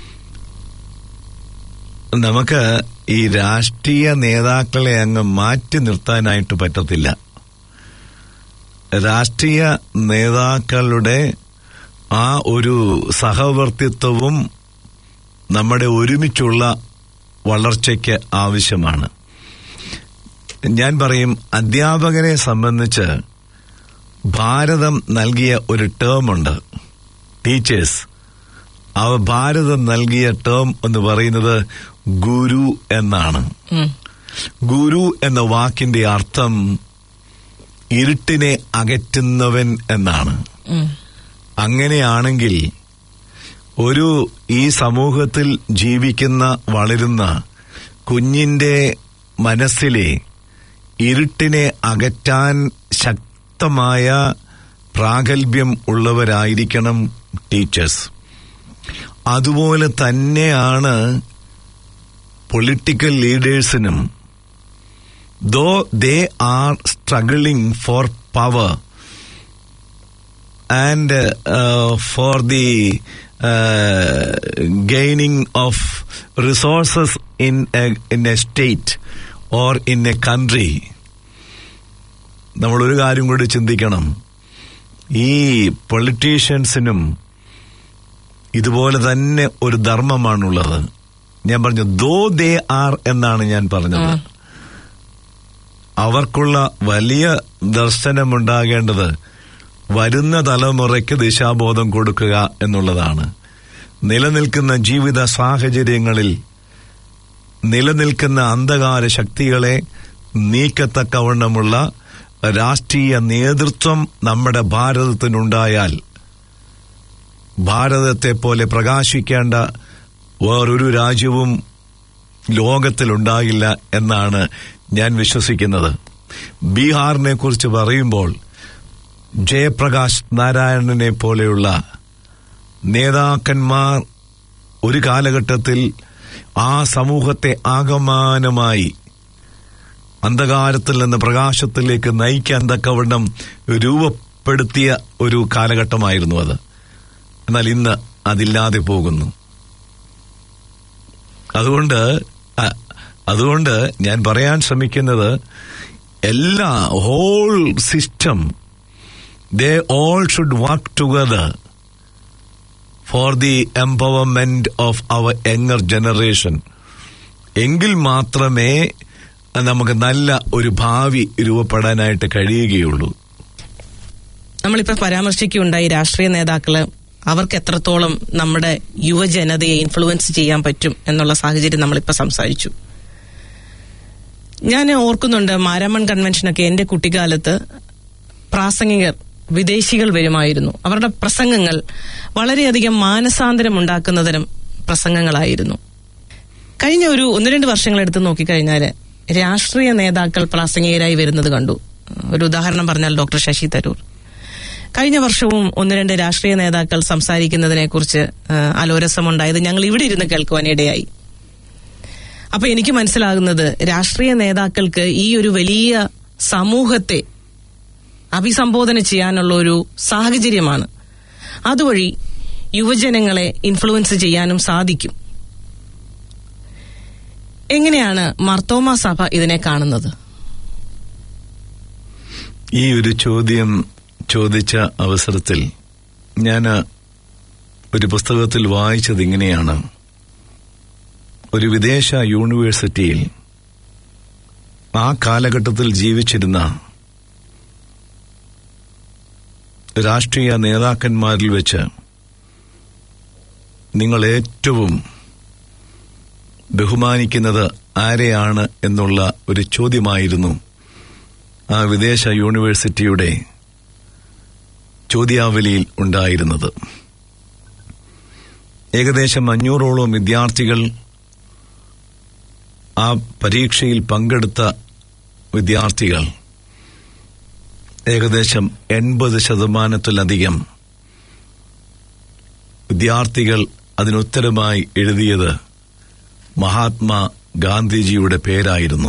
നമുക്ക് ഈ രാഷ്ട്രീയ നേതാക്കളെ അങ്ങ് മാറ്റി നിർത്താനായിട്ട് പറ്റത്തില്ല രാഷ്ട്രീയ നേതാക്കളുടെ ആ ഒരു സഹവർത്തിത്വവും നമ്മുടെ ഒരുമിച്ചുള്ള വളർച്ചയ്ക്ക് ആവശ്യമാണ് ഞാൻ പറയും അധ്യാപകരെ സംബന്ധിച്ച് ഭാരതം നൽകിയ ഒരു ടേം ഉണ്ട് ടീച്ചേഴ്സ് അവ ഭാരതം നൽകിയ ടേം എന്ന് പറയുന്നത് ഗുരു എന്നാണ് ഉം. ഗുരു എന്ന വാക്കിന്റെ അർത്ഥം ഇരുട്ടിനെ അകറ്റുന്നവൻ എന്നാണ് ഉം. അങ്ങനെയാണെങ്കിൽ ഒരു ഈ സമൂഹത്തിൽ ജീവിക്കുന്ന വളരുന്ന കുഞ്ഞിന്റെ മനസ്സിലെ ഇരുട്ടിനെ അകറ്റാൻ ശക്തമായ പ്രാഗൽഭ്യം ഉള്ളവരായിരിക്കണം ടീച്ചേഴ്സ് അതുപോലെ തന്നെയാണ് പൊളിറ്റിക്കൽ ലീഡേഴ്സിനും though they are struggling for power and for the gaining of resources in in a state or in a country നമ്മളൊരു കാര്യം കൂടി ചിന്തിക്കണം ഈ പൊളിറ്റീഷ്യൻസിനും ഇതുപോലെ തന്നെ ഒരു ധർമ്മമാണുള്ളത് ഞാൻ പറഞ്ഞു ദോ ദേ ആർ എന്നാണ് ഞാൻ പറഞ്ഞത് അവർക്കുള്ള വലിയ ദർശനമുണ്ടാകേണ്ടത് വരുന്ന തലമുറയ്ക്ക് ദിശാബോധം കൊടുക്കുക എന്നുള്ളതാണ് നിലനിൽക്കുന്ന ജീവിത സാഹചര്യങ്ങളിൽ നിലനിൽക്കുന്ന അന്ധകാര ശക്തികളെ നീക്കത്തക്കവണ്ണമുള്ള രാഷ്ട്രീയ നേതൃത്വം നമ്മുടെ ഭാരതത്തിനുണ്ടായാൽ ഭാരതത്തെ പോലെ പ്രകാശിക്കേണ്ട വേറൊരു രാജ്യവും ലോകത്തിലുണ്ടാകില്ല എന്നാണ് ഞാൻ വിശ്വസിക്കുന്നത് ബീഹാറിനെ കുറിച്ച് പറയുമ്പോൾ ജയപ്രകാശ് നാരായണനെ പോലെയുള്ള നേതാക്കന്മാർ ഒരു കാലഘട്ടത്തിൽ ആ സമൂഹത്തെ ആകമാനമായി അന്ധകാരത്തിൽ നിന്ന് പ്രകാശത്തിലേക്ക് നയിക്കാൻ തക്കവണ്ണം രൂപപ്പെടുത്തിയ ഒരു കാലഘട്ടമായിരുന്നു അത് എന്നാൽ ഇന്ന് അതില്ലാതെ പോകുന്നു അതുകൊണ്ട് അ- അതുകൊണ്ട് ഞാൻ പറയാൻ ശ്രമിക്കുന്നത് എല്ലാ whole system they all should work together for the empowerment of our younger generation എങ്കിൽ മാത്രമേ നമുക്ക് നല്ല ഒരു ഭാവി രൂപപ്പെടാനായിട്ട് കഴിയുകയുള്ളൂ നമ്മളിപ്പോ പരാമർശിക്കുകയുണ്ടായി രാഷ്ട്രീയ നേതാക്കള് അവർക്ക് എത്രത്തോളം നമ്മുടെ യുവജനതയെ ഇൻഫ്ലുവൻസ് ചെയ്യാൻ പറ്റും എന്നുള്ള സാഹചര്യം നമ്മളിപ്പോ സംസാരിച്ചു ഞാൻ ഓർക്കുന്നുണ്ട് മാരാമൺ കൺവെൻഷനൊക്കെ എന്റെ കുട്ടിക്കാലത്ത് പ്രാസംഗികർ വിദേശികൾ വരുമായിരുന്നു അവരുടെ പ്രസംഗങ്ങൾ വളരെയധികം മാനസാന്തരം ഉണ്ടാക്കുന്ന തരം പ്രസംഗങ്ങളായിരുന്നു കഴിഞ്ഞ ഒരു ഒന്ന് രണ്ട് വർഷങ്ങൾ എടുത്ത് നോക്കിക്കഴിഞ്ഞാൽ രാഷ്ട്രീയ നേതാക്കൾ പ്രാസംഗികരായി വരുന്നത് കണ്ടു ഒരു ഉദാഹരണം പറഞ്ഞാൽ ഡോക്ടർ ശശി തരൂർ കഴിഞ്ഞ വർഷവും ഒന്ന് രണ്ട് രാഷ്ട്രീയ നേതാക്കൾ സംസാരിക്കുന്നതിനെ കുറിച്ച് അലോരസമുണ്ടായത് ഞങ്ങൾ ഇവിടെ ഇരുന്ന് കേൾക്കുവാനിടയായി അപ്പൊ എനിക്ക് മനസ്സിലാകുന്നത് രാഷ്ട്രീയ നേതാക്കൾക്ക് ഈ ഒരു വലിയ സമൂഹത്തെ അഭിസംബോധന ചെയ്യാനുള്ള ഒരു സാഹചര്യമാണ് അതുവഴി യുവജനങ്ങളെ ഇൻഫ്ലുവൻസ് ചെയ്യാനും സാധിക്കും എങ്ങനെയാണ് മർത്തോമ സഭ ഇതിനെ കാണുന്നത് ഈ ഒരു ചോദ്യം ചോദിച്ച അവസരത്തിൽ ഞാൻ ഒരു പുസ്തകത്തിൽ വായിച്ചത് ഇങ്ങനെയാണ് ഒരു വിദേശ യൂണിവേഴ്സിറ്റിയിൽ ആ കാലഘട്ടത്തിൽ ജീവിച്ചിരുന്ന രാഷ്ട്രീയ നേതാക്കന്മാരിൽ വെച്ച് നിങ്ങൾ ഏറ്റവും ബഹുമാനിക്കുന്നത് ആരെയാണ് എന്നുള്ള ഒരു ചോദ്യമായിരുന്നു ആ വിദേശ യൂണിവേഴ്സിറ്റിയുടെ ചോദ്യാവലിയിൽ ഉണ്ടായിരുന്നത് ഏകദേശം അഞ്ഞൂറോളം വിദ്യാർത്ഥികൾ ആ പരീക്ഷയിൽ പങ്കെടുത്ത വിദ്യാർത്ഥികൾ ഏകദേശം എൺപത് ശതമാനത്തിലധികം വിദ്യാർത്ഥികൾ അതിനുത്തരമായി എഴുതിയത് മഹാത്മാ ഗാന്ധിജിയുടെ പേരായിരുന്നു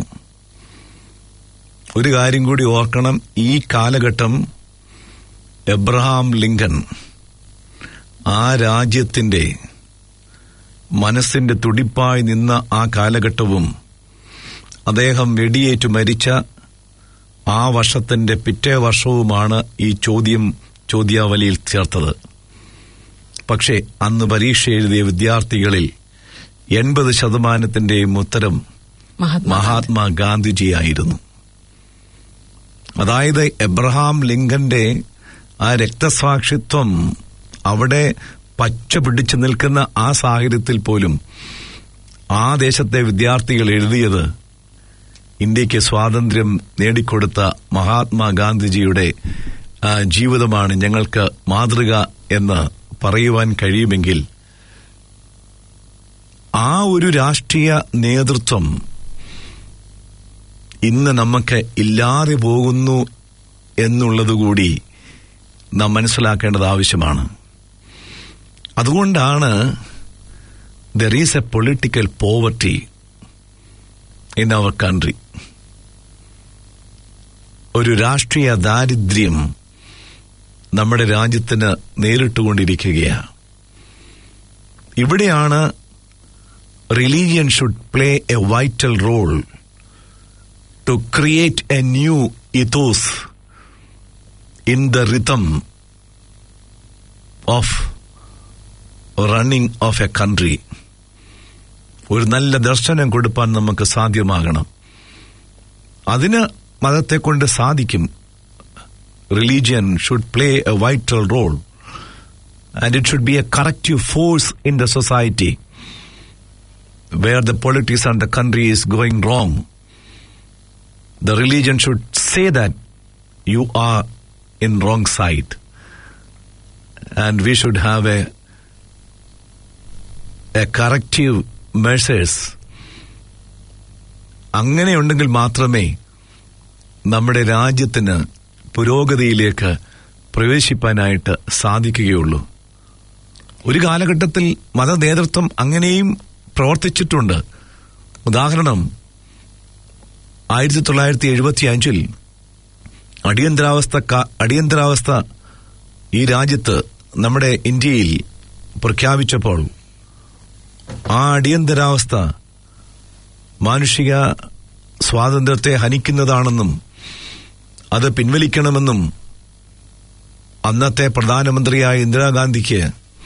ഒരു കാര്യം കൂടി ഓർക്കണം ഈ കാലഘട്ടം എബ്രഹാം ലിങ്കൻ ആ രാജ്യത്തിന്റെ മനസ്സിന്റെ തുടിപ്പായി നിന്ന ആ കാലഘട്ടവും അദ്ദേഹം വെടിയേറ്റു മരിച്ച ആ വർഷത്തിന്റെ പിറ്റേ വർഷവുമാണ് ഈ ചോദ്യം ചോദ്യാവലിയിൽ ചേർത്തത് പക്ഷേ അന്ന് പരീക്ഷ എഴുതിയ വിദ്യാർത്ഥികളിൽ എൺപത് ശതമാനത്തിന്റെയും ഉത്തരം മഹാത്മാ മഹാത്മാ ഗാന്ധിജിയായിരുന്നു അതായത് എബ്രഹാം ലിങ്കന്റെ ആ രക്തസാക്ഷിത്വം അവിടെ പച്ച പിടിച്ചു നിൽക്കുന്ന ആ സാഹചര്യത്തിൽ പോലും ആ ദേശത്തെ വിദ്യാർത്ഥികൾ എഴുതിയത് ഇന്ത്യക്ക് സ്വാതന്ത്ര്യം നേടിക്കൊടുത്ത മഹാത്മാഗാന്ധിജിയുടെ ആ, ജീവിതമാണ് ഞങ്ങൾക്ക് മാതൃക എന്ന് പറയുവാൻ കഴിയുമെങ്കിൽ ആ ഒരു രാഷ്ട്രീയ നേതൃത്വം ഇന്ന് നമുക്ക് ഇല്ലാതെ പോകുന്നു എന്നുള്ളതുകൂടി നാം മനസ്സിലാക്കേണ്ടത് ആവശ്യമാണ് അതുകൊണ്ടാണ് there is a political poverty in our country ഒരു രാഷ്ട്രീയ ദാരിദ്ര്യം നമ്മുടെ രാജ്യത്തിന് നേരിട്ടുകൊണ്ടിരിക്കുകയാണ് ഇവിടെയാണ് religion should play a vital role to create a new ethos in the rhythm of running of a country ഒരു നല്ല ദർശനം കൊടുപ്പാൻ നമുക്ക് സാധ്യമാകണം അതിന് മതത്തെ കൊണ്ട് സാധിക്കും religion should play a vital role and it should be a corrective force in the society where the politics and the country is going wrong the religion should say that you are in wrong side and we should have a a corrective measures അങ്ങനെയുണ്ടെങ്കിൽ മാത്രമേ നമ്മുടെ രാജ്യത്തിന് പുരോഗതിയിലേക്ക് പ്രവേശിപ്പാനായിട്ട് സാധിക്കുകയുള്ളൂ ഒരു കാലഘട്ടത്തിൽ മത നേതൃത്വം അങ്ങനെയും പ്രവർത്തിച്ചിട്ടുണ്ട് ഉദാഹരണം ആയിരത്തി തൊള്ളായിരത്തി എഴുപത്തി അഞ്ചിൽ അടിയന്തരാവസ്ഥ കാ- അടിയന്തരാവസ്ഥ ഈ രാജ്യത്ത് നമ്മുടെ ഇന്ത്യയിൽ പ്രഖ്യാപിച്ചപ്പോൾ ആ അടിയന്തരാവസ്ഥ മാനുഷിക സ്വാതന്ത്ര്യത്തെ ഹനിക്കുന്നതാണെന്നും അത് പിൻവലിക്കണമെന്നും അന്നത്തെ പ്രധാനമന്ത്രിയായ ഇന്ദിരാഗാന്ധിക്ക്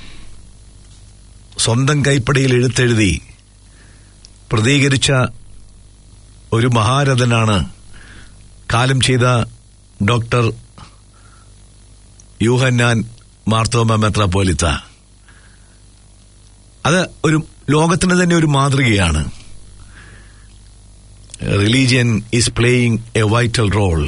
സ്വന്തം കൈപ്പടയിൽ എഴുത്തെഴുതി പ്രതികരിച്ച ഒരു മഹാരഥനാണ് കാലം ചെയ്ത ഡോക്ടർ യൂഹന്നാൻ മാർത്തോമ മെത്രാപ്പോലിത്ത അത് ഒരു ലോകത്തിന് തന്നെ ഒരു മാതൃകയാണ് religion is playing a vital role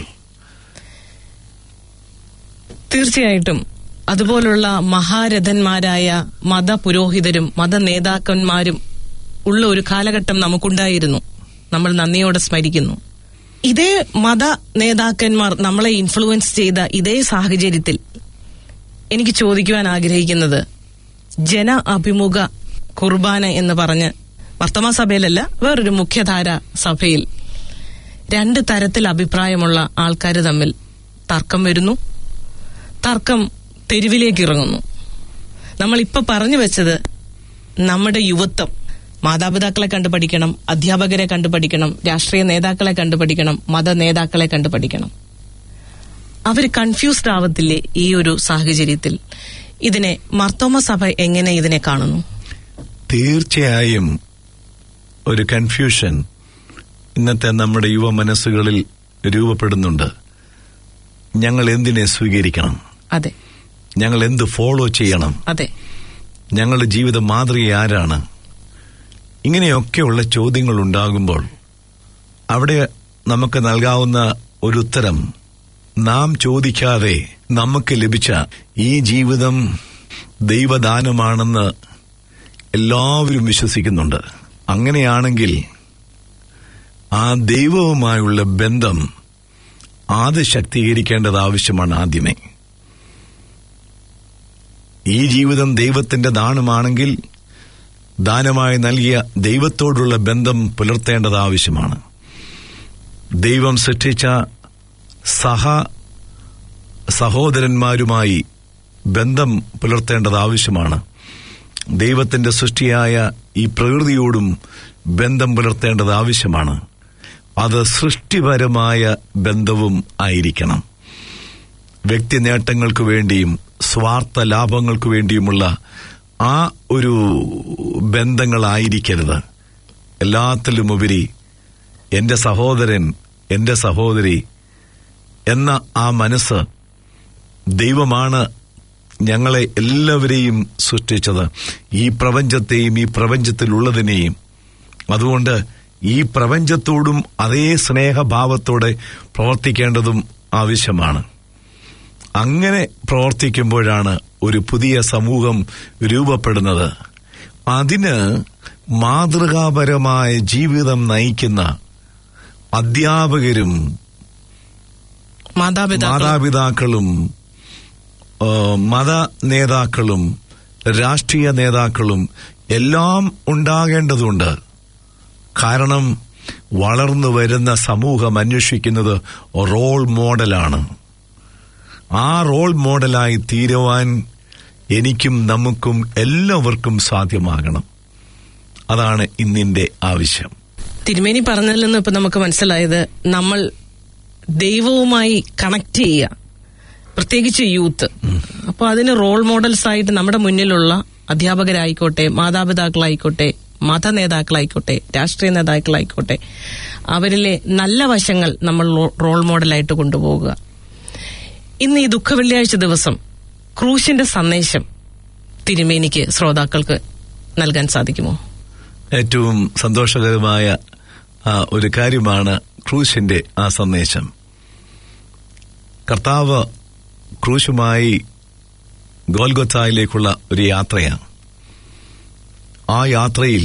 തീർച്ചയായിട്ടും അതുപോലുള്ള മഹാരഥന്മാരായ മതപുരോഹിതരും മതനേതാക്കന്മാരും ഉള്ള ഒരു കാലഘട്ടം നമുക്കുണ്ടായിരുന്നു നമ്മൾ നന്ദിയോടെ സ്മരിക്കുന്നു ഇതേ മത നേതാക്കന്മാർ നമ്മളെ ഇൻഫ്ലുവൻസ് ചെയ്ത ഇതേ സാഹചര്യത്തിൽ എനിക്ക് ചോദിക്കുവാൻ ആഗ്രഹിക്കുന്നത് ജന അഭിമുഖ കുർബാന എന്ന് പറഞ്ഞ് വർത്തമാന സഭയിലല്ല വേറൊരു മുഖ്യധാര സഭയിൽ രണ്ട് തരത്തിൽ അഭിപ്രായമുള്ള ആൾക്കാർ തമ്മിൽ തർക്കം വരുന്നു തർക്കം തെരുവിലേക്ക് ഇറങ്ങുന്നു നമ്മൾ ഇപ്പൊ പറഞ്ഞു വെച്ചത് നമ്മുടെ യുവത്വം മാതാപിതാക്കളെ കണ്ടു പഠിക്കണം അധ്യാപകരെ കണ്ടു പഠിക്കണം രാഷ്ട്രീയ നേതാക്കളെ കണ്ടു പഠിക്കണം മത നേതാക്കളെ കണ്ടു പഠിക്കണം അവർ കൺഫ്യൂസ്ഡ് ആവത്തില്ലേ ഈ ഒരു സാഹചര്യത്തിൽ ഇതിനെ മർത്തോമ സഭ എങ്ങനെ ഇതിനെ കാണുന്നു തീർച്ചയായും ഒരു കൺഫ്യൂഷൻ ഇന്നത്തെ നമ്മുടെ യുവ മനസ്സുകളിൽ രൂപപ്പെടുന്നുണ്ട് ഞങ്ങൾ എന്തിനെ സ്വീകരിക്കണം അതെ ഞങ്ങൾ എന്ത് ഫോളോ ചെയ്യണം അതെ ഞങ്ങളുടെ ജീവിത മാതൃക ആരാണ് ഇങ്ങനെയൊക്കെയുള്ള ചോദ്യങ്ങൾ ഉണ്ടാകുമ്പോൾ അവിടെ നമുക്ക് നൽകാവുന്ന ഒരു ഉത്തരം നാം ചോദിക്കാതെ നമുക്ക് ലഭിച്ച ഈ ജീവിതം ദൈവദാനമാണെന്ന് എല്ലാവരും വിശ്വസിക്കുന്നുണ്ട് അങ്ങനെയാണെങ്കിൽ ആ ദൈവവുമായുള്ള ബന്ധം ആദ്യ ശക്തീകരിക്കേണ്ടത് ആവശ്യമാണ് ആദ്യമേ ഈ ജീവിതം ദൈവത്തിന്റെ ദാനമാണെങ്കിൽ ദാനമായി നൽകിയ ദൈവത്തോടുള്ള ബന്ധം പുലർത്തേണ്ടത് ആവശ്യമാണ് ദൈവം സൃഷ്ടിച്ച സഹ സഹോദരന്മാരുമായി ബന്ധം പുലർത്തേണ്ടത് ആവശ്യമാണ് ദൈവത്തിന്റെ സൃഷ്ടിയായ ഈ പ്രകൃതിയോടും ബന്ധം പുലർത്തേണ്ടത് ആവശ്യമാണ് അത് സൃഷ്ടിപരമായ ബന്ധവും ആയിരിക്കണം വ്യക്തി നേട്ടങ്ങൾക്ക് വേണ്ടിയും സ്വാർത്ഥ ലാഭങ്ങൾക്ക് വേണ്ടിയുമുള്ള ആ ഒരു ബന്ധങ്ങളായിരിക്കരുത് എല്ലാത്തിലുമുപരി എന്റെ സഹോദരൻ എന്റെ സഹോദരി എന്ന ആ മനസ്സ് ദൈവമാണ് ഞങ്ങളെ എല്ലാവരെയും സൃഷ്ടിച്ചത് ഈ പ്രപഞ്ചത്തെയും ഈ പ്രപഞ്ചത്തിലുള്ളതിനെയും അതുകൊണ്ട് ഈ പ്രപഞ്ചത്തോടും അതേ സ്നേഹഭാവത്തോടെ പ്രവർത്തിക്കേണ്ടതും ആവശ്യമാണ് അങ്ങനെ പ്രവർത്തിക്കുമ്പോഴാണ് ഒരു പുതിയ സമൂഹം രൂപപ്പെടുന്നത് അതിന് മാതൃകാപരമായ ജീവിതം നയിക്കുന്ന അധ്യാപകരും മാതാപിതാക്കൾ മാതാപിതാക്കളും ആ, മത നേതാക്കളും രാഷ്ട്രീയ നേതാക്കളും എല്ലാം ഉണ്ടാകേണ്ടതുണ്ട് കാരണം വളർന്നു വരുന്ന സമൂഹം അന്വേഷിക്കുന്നത് റോൾ മോഡലാണ് ആ റോൾ മോഡലായി തീരുവാൻ എനിക്കും നമുക്കും എല്ലാവർക്കും സാധ്യമാകണം അതാണ് ഇന്നിന്റെ ആവശ്യം തിരുമേനി പറഞ്ഞതിൽ നിന്ന് ഇപ്പൊ നമുക്ക് മനസ്സിലായത് നമ്മൾ ദൈവവുമായി കണക്ട് ചെയ്യുക പ്രത്യേകിച്ച് യൂത്ത് അപ്പോൾ അതിന് റോൾ മോഡൽസ് ആയിട്ട് നമ്മുടെ മുന്നിലുള്ള അധ്യാപകരായിക്കോട്ടെ മാതാപിതാക്കളായിക്കോട്ടെ മത നേതാക്കളായിക്കോട്ടെ രാഷ്ട്രീയ നേതാക്കളായിക്കോട്ടെ അവരിലെ നല്ല വശങ്ങൾ നമ്മൾ റോ- റോൾ മോഡലായിട്ട് കൊണ്ടുപോകുക ഇന്ന് ഈ ദുഃഖ വെള്ളിയാഴ്ച ദിവസം ക്രൂശിന്റെ സന്ദേശം തിരുമേനിക്ക് ശ്രോതാക്കൾക്ക് നൽകാൻ സാധിക്കുമോ ഏറ്റവും സന്തോഷകരമായ ആ, ഒരു കാര്യമാണ് ക്രൂശിന്റെ ആ സന്ദേശം കർത്താവ് ക്രൂശുമായി ഗോൽഗൊത്തായിലേക്കുള്ള ഒരു യാത്രയാണ് ആ യാത്രയിൽ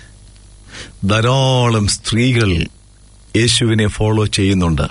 ധാരാളം സ്ത്രീകൾ യേശുവിനെ ഫോളോ ചെയ്യുന്നുണ്ട്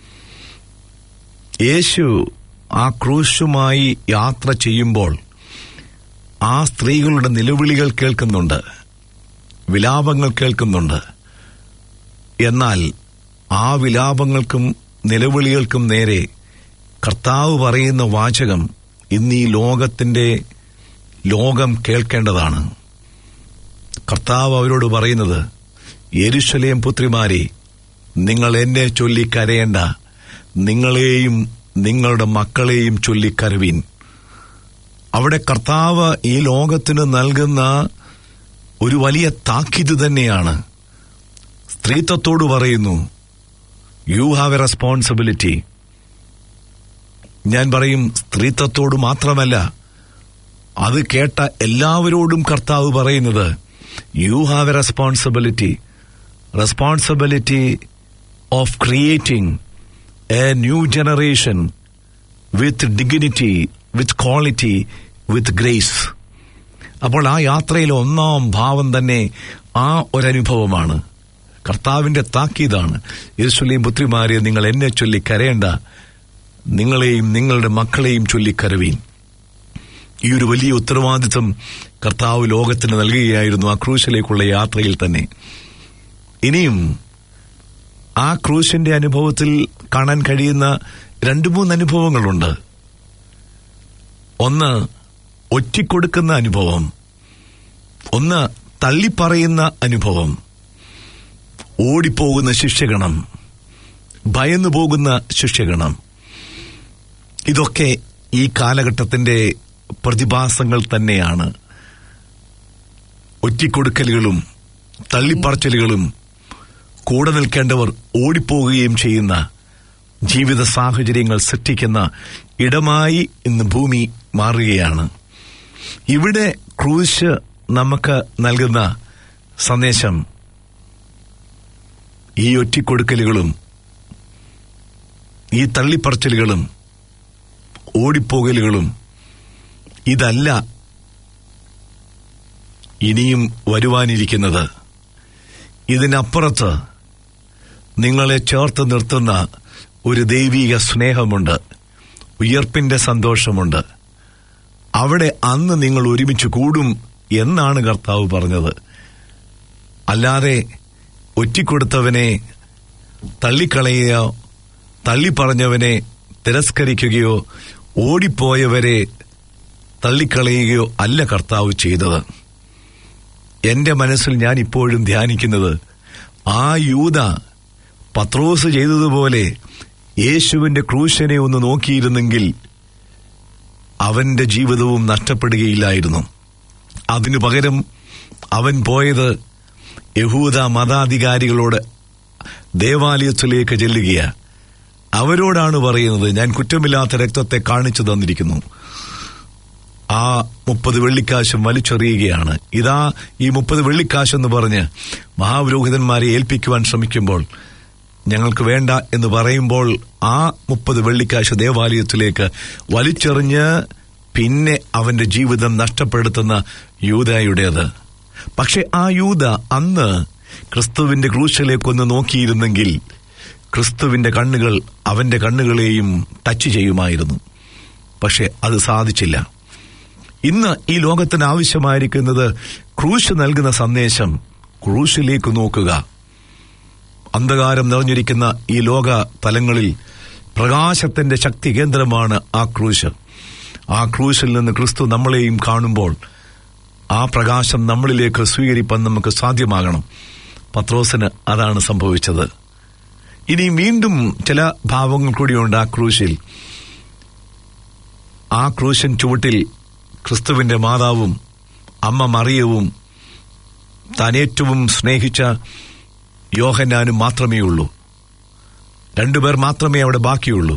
യേശു ആ ക്രൂശുമായി യാത്ര ചെയ്യുമ്പോൾ ആ സ്ത്രീകളുടെ നിലവിളികൾ കേൾക്കുന്നുണ്ട് വിലാപങ്ങൾ കേൾക്കുന്നുണ്ട് എന്നാൽ ആ വിലാപങ്ങൾക്കും നിലവിളികൾക്കും നേരെ കർത്താവ് പറയുന്ന വാചകം ഇന്ന് ഈ ലോകത്തിന്റെ ലോകം കേൾക്കേണ്ടതാണ് കർത്താവ് അവരോട് പറയുന്നത് യെരുശലേം പുത്രിമാരെ നിങ്ങൾ എന്നെ ചൊല്ലി കരയേണ്ട നിങ്ങളെയും നിങ്ങളുടെ മക്കളെയും ചൊല്ലി കരവീൻ അവിടെ കർത്താവ് ഈ ലോകത്തിന് നൽകുന്ന ഒരു വലിയ താക്കീത് തന്നെയാണ് സ്ത്രീത്വത്തോട് പറയുന്നു യു ഹാവ് എ റെസ്പോൺസിബിലിറ്റി ഞാൻ പറയും സ്ത്രീത്വത്തോട് മാത്രമല്ല അത് കേട്ട എല്ലാവരോടും കർത്താവ് പറയുന്നത് you have a responsibility responsibility of creating a new generation with dignity with quality with grace അപ്പോൾ ആ യാത്രയിലെ ഒന്നാം ഭാവം തന്നെ ആ ഒരനുഭവമാണ് കർത്താവിന്റെ താക്കീതാണ് യേശുലയും പുത്രിമാരെ നിങ്ങൾ എന്നെ ചൊല്ലി കരയേണ്ട നിങ്ങളെയും നിങ്ങളുടെ മക്കളെയും ചൊല്ലി കരവീൻ ഈ ഒരു വലിയ ഉത്തരവാദിത്വം കർത്താവ് ലോകത്തിന് നൽകുകയായിരുന്നു ആ ക്രൂശിലേക്കുള്ള യാത്രയിൽ തന്നെ ഇനിയും ആ ക്രൂശിന്റെ അനുഭവത്തിൽ കാണാൻ കഴിയുന്ന രണ്ടു മൂന്ന് അനുഭവങ്ങളുണ്ട് ഒന്ന് ഒറ്റിക്കൊടുക്കുന്ന അനുഭവം ഒന്ന് തള്ളിപ്പറയുന്ന അനുഭവം ഓടിപ്പോകുന്ന ശിഷ്യഗണം ഭയന്നു പോകുന്ന ശിഷ്യഗണം ഇതൊക്കെ ഈ കാലഘട്ടത്തിന്റെ പ്രതിഭാസങ്ങൾ തന്നെയാണ് ഒറ്റിക്കൊടുക്കലുകളും തള്ളിപ്പറച്ചലുകളും കൂടെ നിൽക്കേണ്ടവർ ഓടിപ്പോകുകയും ചെയ്യുന്ന ജീവിത സാഹചര്യങ്ങൾ സൃഷ്ടിക്കുന്ന ഇടമായി ഇന്ന് ഭൂമി മാറുകയാണ് ഇവിടെ ക്രൂശ് നമുക്ക് നൽകുന്ന സന്ദേശം ഈ ഒറ്റിക്കൊടുക്കലുകളും ഈ തള്ളിപ്പറച്ചലുകളും ഓടിപ്പോകലുകളും ഇതല്ല ഇനിയും വരുവാനിരിക്കുന്നത് ഇതിനപ്പുറത്ത് നിങ്ങളെ ചേർത്ത് നിർത്തുന്ന ഒരു ദൈവീക സ്നേഹമുണ്ട് ഉയർപ്പിന്റെ സന്തോഷമുണ്ട് അവിടെ അന്ന് നിങ്ങൾ ഒരുമിച്ച് കൂടും എന്നാണ് കർത്താവ് പറഞ്ഞത് അല്ലാതെ ഒറ്റിക്കൊടുത്തവനെ തള്ളിക്കളയുകയോ തള്ളിപ്പറഞ്ഞവനെ തിരസ്കരിക്കുകയോ ഓടിപ്പോയവരെ തള്ളിക്കളയുകയോ അല്ല കർത്താവ് ചെയ്തത് എന്റെ മനസ്സിൽ ഞാൻ ഇപ്പോഴും ധ്യാനിക്കുന്നത് ആ യൂത പത്രോസ് ചെയ്തതുപോലെ യേശുവിന്റെ ക്രൂശനെ ഒന്ന് നോക്കിയിരുന്നെങ്കിൽ അവന്റെ ജീവിതവും നഷ്ടപ്പെടുകയില്ലായിരുന്നു അതിനു പകരം അവൻ പോയത് യഹൂദ മതാധികാരികളോട് ദേവാലയത്തിലേക്ക് ചെല്ലുകയാ അവരോടാണ് പറയുന്നത് ഞാൻ കുറ്റമില്ലാത്ത രക്തത്തെ കാണിച്ചു തന്നിരിക്കുന്നു ആ മുപ്പത് വെള്ളിക്കാശും വലിച്ചെറിയുകയാണ് ഇതാ ഈ മുപ്പത് വെള്ളിക്കാശെന്ന് പറഞ്ഞ് മഹാപുരോഹിതന്മാരെ ഏൽപ്പിക്കുവാൻ ശ്രമിക്കുമ്പോൾ ഞങ്ങൾക്ക് വേണ്ട എന്ന് പറയുമ്പോൾ ആ മുപ്പത് വെള്ളിക്കാശ് ദേവാലയത്തിലേക്ക് വലിച്ചെറിഞ്ഞ് പിന്നെ അവന്റെ ജീവിതം നഷ്ടപ്പെടുത്തുന്ന യൂതായുടേത് പക്ഷെ ആ യൂത അന്ന് ക്രിസ്തുവിന്റെ ക്രൂശിലേക്കൊന്ന് നോക്കിയിരുന്നെങ്കിൽ ക്രിസ്തുവിന്റെ കണ്ണുകൾ അവന്റെ കണ്ണുകളെയും ടച്ച് ചെയ്യുമായിരുന്നു പക്ഷെ അത് സാധിച്ചില്ല ഇന്ന് ഈ ലോകത്തിന് ആവശ്യമായിരിക്കുന്നത് ക്രൂശ് നൽകുന്ന സന്ദേശം ക്രൂശിലേക്ക് നോക്കുക അന്ധകാരം നിറഞ്ഞിരിക്കുന്ന ഈ ലോക തലങ്ങളിൽ പ്രകാശത്തിന്റെ ശക്തി കേന്ദ്രമാണ് ആ ക്രൂശ് ആ ക്രൂശിൽ നിന്ന് ക്രിസ്തു നമ്മളെയും കാണുമ്പോൾ ആ പ്രകാശം നമ്മളിലേക്ക് സ്വീകരിപ്പാൻ നമുക്ക് സാധ്യമാകണം പത്രോസിന് അതാണ് സംഭവിച്ചത് ഇനി വീണ്ടും ചില ഭാവങ്ങൾ കൂടിയുണ്ട് ആ ക്രൂശിൽ ആ ക്രൂശൻ ചുവട്ടിൽ ക്രിസ്തുവിന്റെ മാതാവും അമ്മ മറിയവും താൻ ഏറ്റവും സ്നേഹിച്ച യോഹന്നാനും മാത്രമേ ഉള്ളൂ രണ്ടുപേർ മാത്രമേ അവിടെ ബാക്കിയുള്ളൂ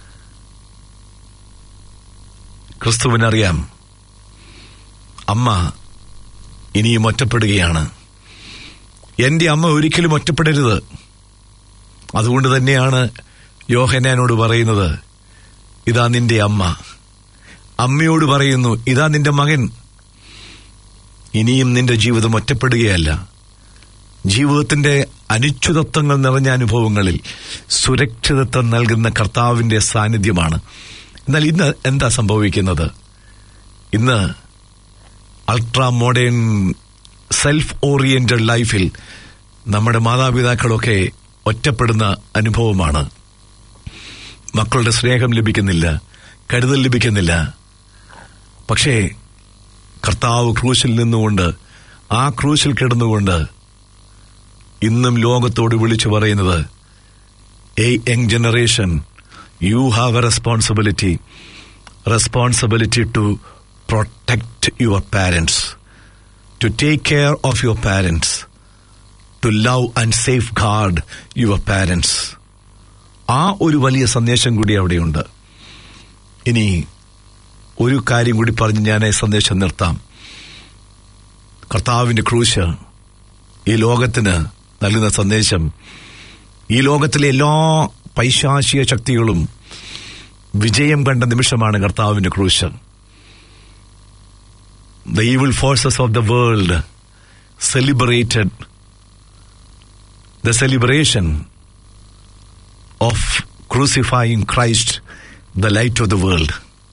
ക്രിസ്തുവിനറിയാം അമ്മ ഇനിയും ഒറ്റപ്പെടുകയാണ് എന്റെ അമ്മ ഒരിക്കലും ഒറ്റപ്പെടരുത് അതുകൊണ്ട് തന്നെയാണ് യോഹനാനോട് പറയുന്നത് ഇതാ നിന്റെ അമ്മ അമ്മയോട് പറയുന്നു ഇതാ നിന്റെ മകൻ ഇനിയും നിന്റെ ജീവിതം ഒറ്റപ്പെടുകയല്ല ജീവിതത്തിന്റെ അനിശ്ചിതത്വങ്ങൾ നിറഞ്ഞ അനുഭവങ്ങളിൽ സുരക്ഷിതത്വം നൽകുന്ന കർത്താവിന്റെ സാന്നിധ്യമാണ് എന്നാൽ ഇന്ന് എന്താ സംഭവിക്കുന്നത് ഇന്ന് അൾട്രാ മോഡേൺ സെൽഫ് ഓറിയന്റഡ് ലൈഫിൽ നമ്മുടെ മാതാപിതാക്കളൊക്കെ ഒറ്റപ്പെടുന്ന അനുഭവമാണ് മക്കളുടെ സ്നേഹം ലഭിക്കുന്നില്ല കരുതൽ ലഭിക്കുന്നില്ല പക്ഷേ കർത്താവ് ക്രൂശിൽ നിന്നുകൊണ്ട് ആ ക്രൂശിൽ കിടന്നുകൊണ്ട് ഇന്നും ലോകത്തോട് വിളിച്ചു പറയുന്നത് a young generation you have a responsibility responsibility to protect your parents to take care of your parents to love and safeguard your parents ആ ഒരു വലിയ സന്ദേശം കൂടി അവിടെയുണ്ട് ഇനി ഒരു കാര്യം കൂടി പറഞ്ഞ് ഞാൻ ഈ സന്ദേശം നിർത്താം കർത്താവിന്റെ ക്രൂശ് ഈ ലോകത്തിന് നൽകുന്ന സന്ദേശം ഈ ലോകത്തിലെ എല്ലാ പൈശാചിക ശക്തികളും വിജയം കണ്ട നിമിഷമാണ് കർത്താവിന്റെ ക്രൂശ് the evil forces of the world celebrated the celebration of crucifying Christ the light of the world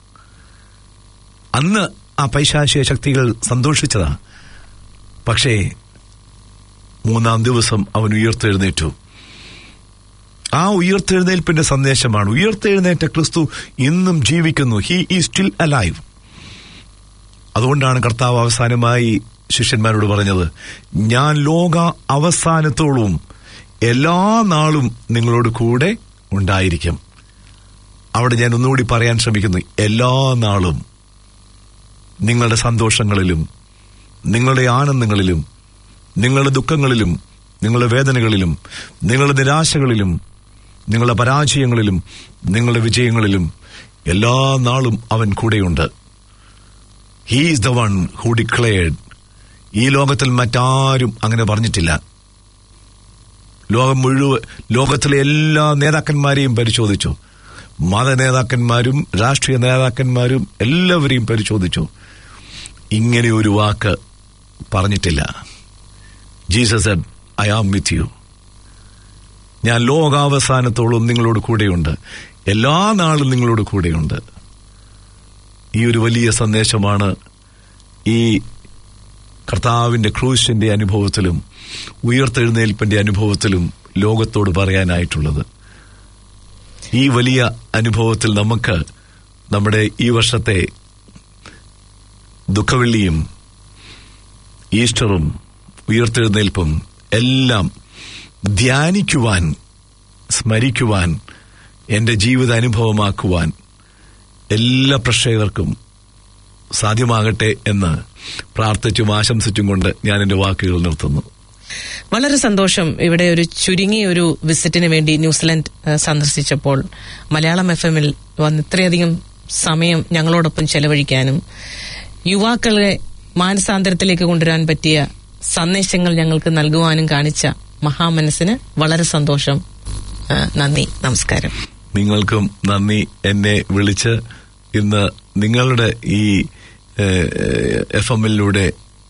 അന്ന് ആ പൈശാചിക ശക്തികൾ സന്തോഷിച്ചതാ പക്ഷേ മൂന്നാം ദിവസം അവൻ ഉയർത്തെഴുന്നേറ്റു ആ ഉയർത്തെഴുന്നേൽപ്പിന്റെ സന്ദേശമാണ് ഉയർത്തെഴുന്നേറ്റ ക്രിസ്തു ഇന്നും ജീവിക്കുന്നു ഹി ഈ സ്റ്റിൽ അലൈവ് അതുകൊണ്ടാണ് കർത്താവ് അവസാനമായി ശിഷ്യന്മാരോട് പറഞ്ഞത് ഞാൻ ലോക അവസാനത്തോളവും എല്ലാ നാളും നിങ്ങളോട് കൂടെ ഉണ്ടായിരിക്കും അവിടെ ഞാൻ ഒന്നുകൂടി പറയാൻ ശ്രമിക്കുന്നു എല്ലാ നാളും നിങ്ങളുടെ സന്തോഷങ്ങളിലും നിങ്ങളുടെ ആനന്ദങ്ങളിലും നിങ്ങളുടെ ദുഃഖങ്ങളിലും നിങ്ങളുടെ വേദനകളിലും നിങ്ങളുടെ നിരാശകളിലും നിങ്ങളുടെ പരാജയങ്ങളിലും നിങ്ങളുടെ വിജയങ്ങളിലും എല്ലാ നാളും അവൻ കൂടെയുണ്ട് he is the one who declared ഈ ലോകത്തിൽ മറ്റാരും അങ്ങനെ പറഞ്ഞിട്ടില്ല ലോകം മുഴുവൻ ലോകത്തിലെ എല്ലാ നേതാക്കന്മാരെയും പരിശോധിച്ചു മത നേതാക്കന്മാരും രാഷ്ട്രീയ നേതാക്കന്മാരും എല്ലാവരെയും പരിശോധിച്ചു ഇങ്ങനെ ഒരു വാക്ക് പറഞ്ഞിട്ടില്ല Jesus I am with you ഞാൻ ലോകാവസാനത്തോളം നിങ്ങളോട് കൂടെയുണ്ട് എല്ലാ നാളും നിങ്ങളോട് കൂടെയുണ്ട് ഈ ഒരു വലിയ സന്ദേശമാണ് ഈ കർത്താവിന്റെ ക്രൂശിന്റെ അനുഭവത്തിലും ഉയർത്തെഴുന്നേൽപ്പിന്റെ അനുഭവത്തിലും ലോകത്തോട് പറയാനായിട്ടുള്ളത് ഈ വലിയ അനുഭവത്തിൽ നമുക്ക് നമ്മുടെ ഈ വർഷത്തെ ദുഃഖവെള്ളിയും ഈസ്റ്ററും ഉയർത്തെഴുന്നേൽപ്പും എല്ലാം ധ്യാനിക്കുവാൻ സ്മരിക്കുവാൻ എന്റെ ജീവിത അനുഭവമാക്കുവാൻ എല്ലാ പ്രേക്ഷകർക്കും സാധ്യമാകട്ടെ എന്ന് പ്രാർത്ഥിച്ചും ആശംസിച്ചും കൊണ്ട് ഞാൻ എന്റെ വാക്കുകൾ നിർത്തുന്നു വളരെ സന്തോഷം ഇവിടെ ഒരു ചുരുങ്ങിയ ഒരു വിസിറ്റിന് വേണ്ടി ന്യൂസിലൻഡ് ഏഹ്, സന്ദർശിച്ചപ്പോൾ മലയാളം എഫ് എമ്മിൽ വന്ന് ഇത്രയധികം സമയം ഞങ്ങളോടൊപ്പം ചെലവഴിക്കാനും യുവാക്കളെ മാനസാന്തരത്തിലേക്ക് കൊണ്ടുവരാൻ പറ്റിയ സന്ദേശങ്ങൾ ഞങ്ങൾക്ക് നൽകുവാനും കാണിച്ച മഹാമനസ്സിന് വളരെ സന്തോഷം ഏഹ്, നന്ദി നമസ്കാരം നിങ്ങൾക്കും നന്ദി എന്നെ വിളിച്ച് ഇന്ന് നിങ്ങളുടെ ഈ എഫ് എമ്മിലൂടെ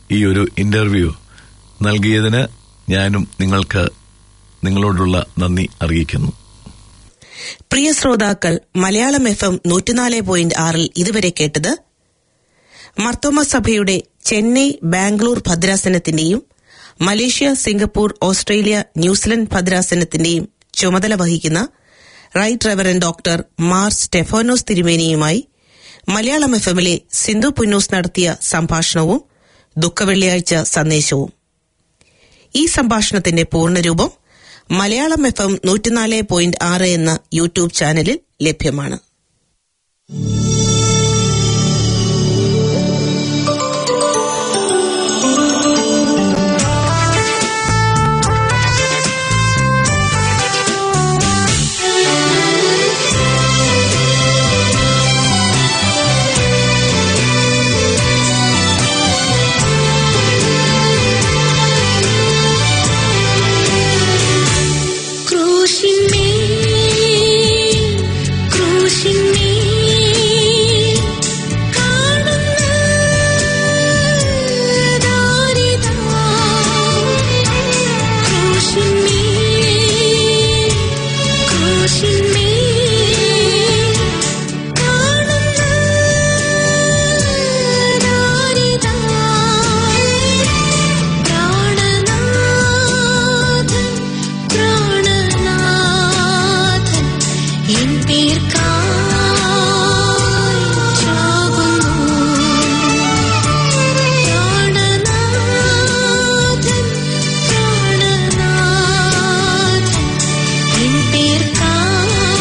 ഈ ഒരു ഇന്റർവ്യൂ നൽകിയതിന് ഞാനും നിങ്ങൾക്ക് നിങ്ങളോടുള്ള നന്ദി അറിയിക്കുന്നു പ്രിയ ശ്രോതാക്കൾ മലയാളം എഫ് എം നൂറ്റിനാല് പോയിന്റ് ആറിൽ ഇതുവരെ കേട്ടത് മർത്തോമ സഭയുടെ ചെന്നൈ ബാംഗ്ലൂർ ഭദ്രാസനത്തിന്റെയും മലേഷ്യ സിംഗപ്പൂർ ഓസ്ട്രേലിയ ന്യൂസിലൻഡ് ഭദ്രാസനത്തിന്റെയും ചുമതല വഹിക്കുന്ന right reverend doctor Mar Stephanos തിരുമേനിയുമായി മലയാളം എഫ് എമ്മിലെ സിന്ധു പുന്നൂസ് നടത്തിയ സംഭാഷണവും ദുഃഖവെള്ളിയാഴ്ച സന്ദേശവും ഈ സംഭാഷണത്തിന്റെ പൂർണ്ണരൂപം മലയാളം എഫ് എം നൂറ്റിനാല് പോയിന്റ് ആറ് എന്ന യൂട്യൂബ് ചാനലിൽ ലഭ്യമാണ് ക്രൂശിന്മേൽ ക്രൂശിന്മേൽ കാണുന്ന ദാരിദ്ര്യം ക്രൂശിന്മേൽ ക്രൂശിന്മേൽ കാണുന്ന ദാരിദ്ര്യം പ്രാണനാഥൻ പ്രാണനാഥൻ എൻ പേർക്കായി ചാകുന്നു പ്രാണനാഥൻ പ്രാണനാഥൻ എൻ പേർക്കായി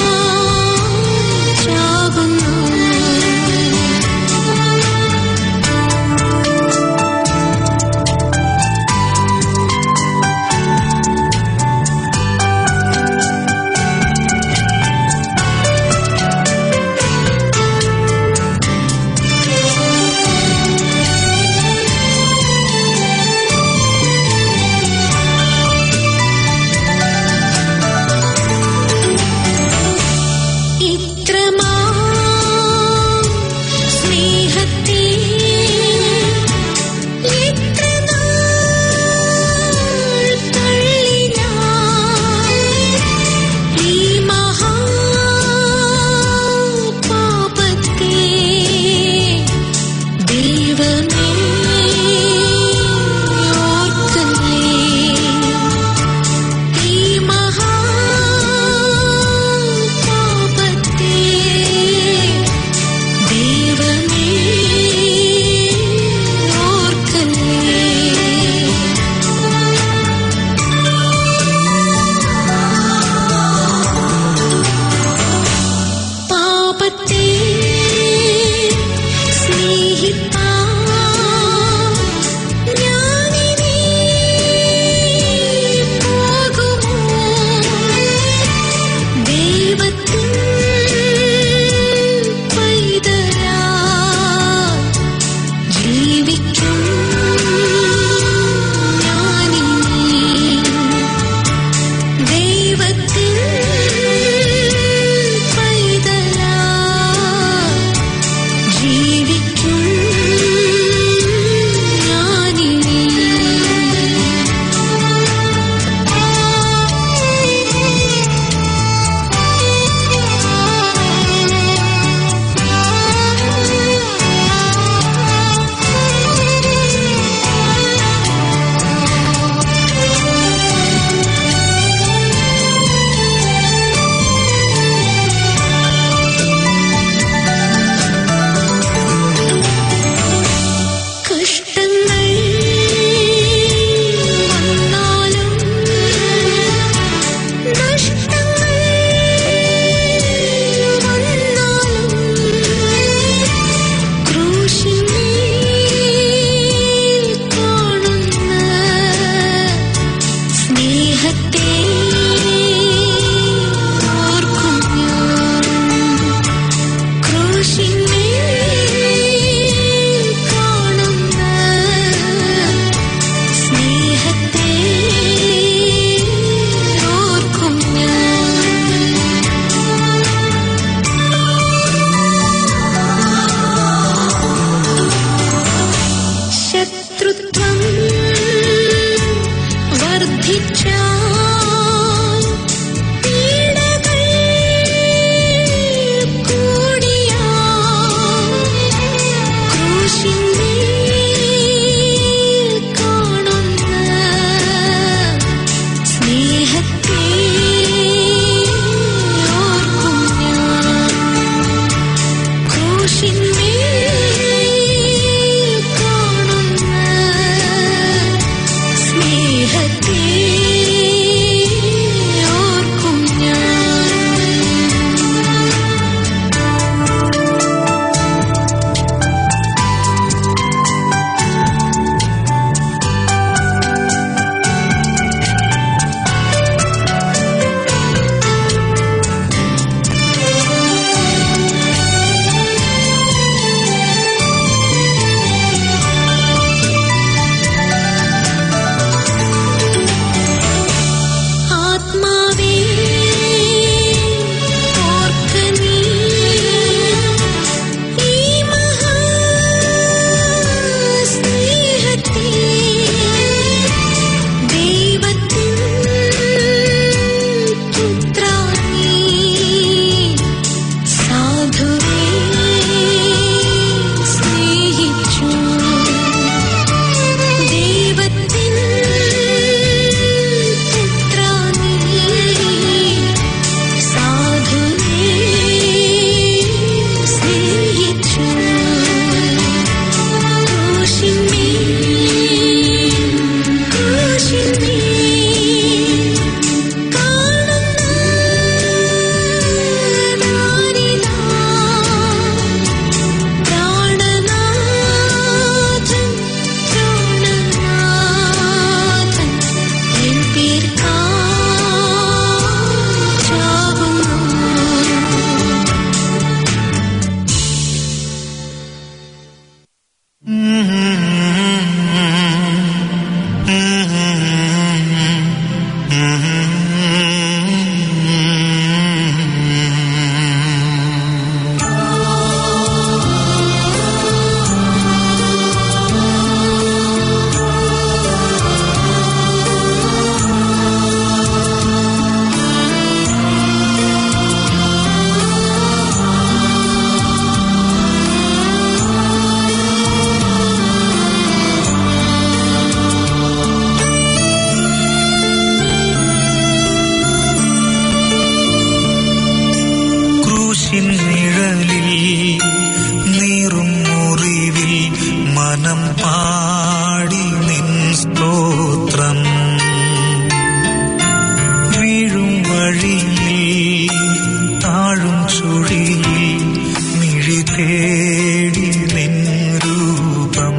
താഴും ചുഴിയിൽ മിഴി തേടി നിൻ രൂപം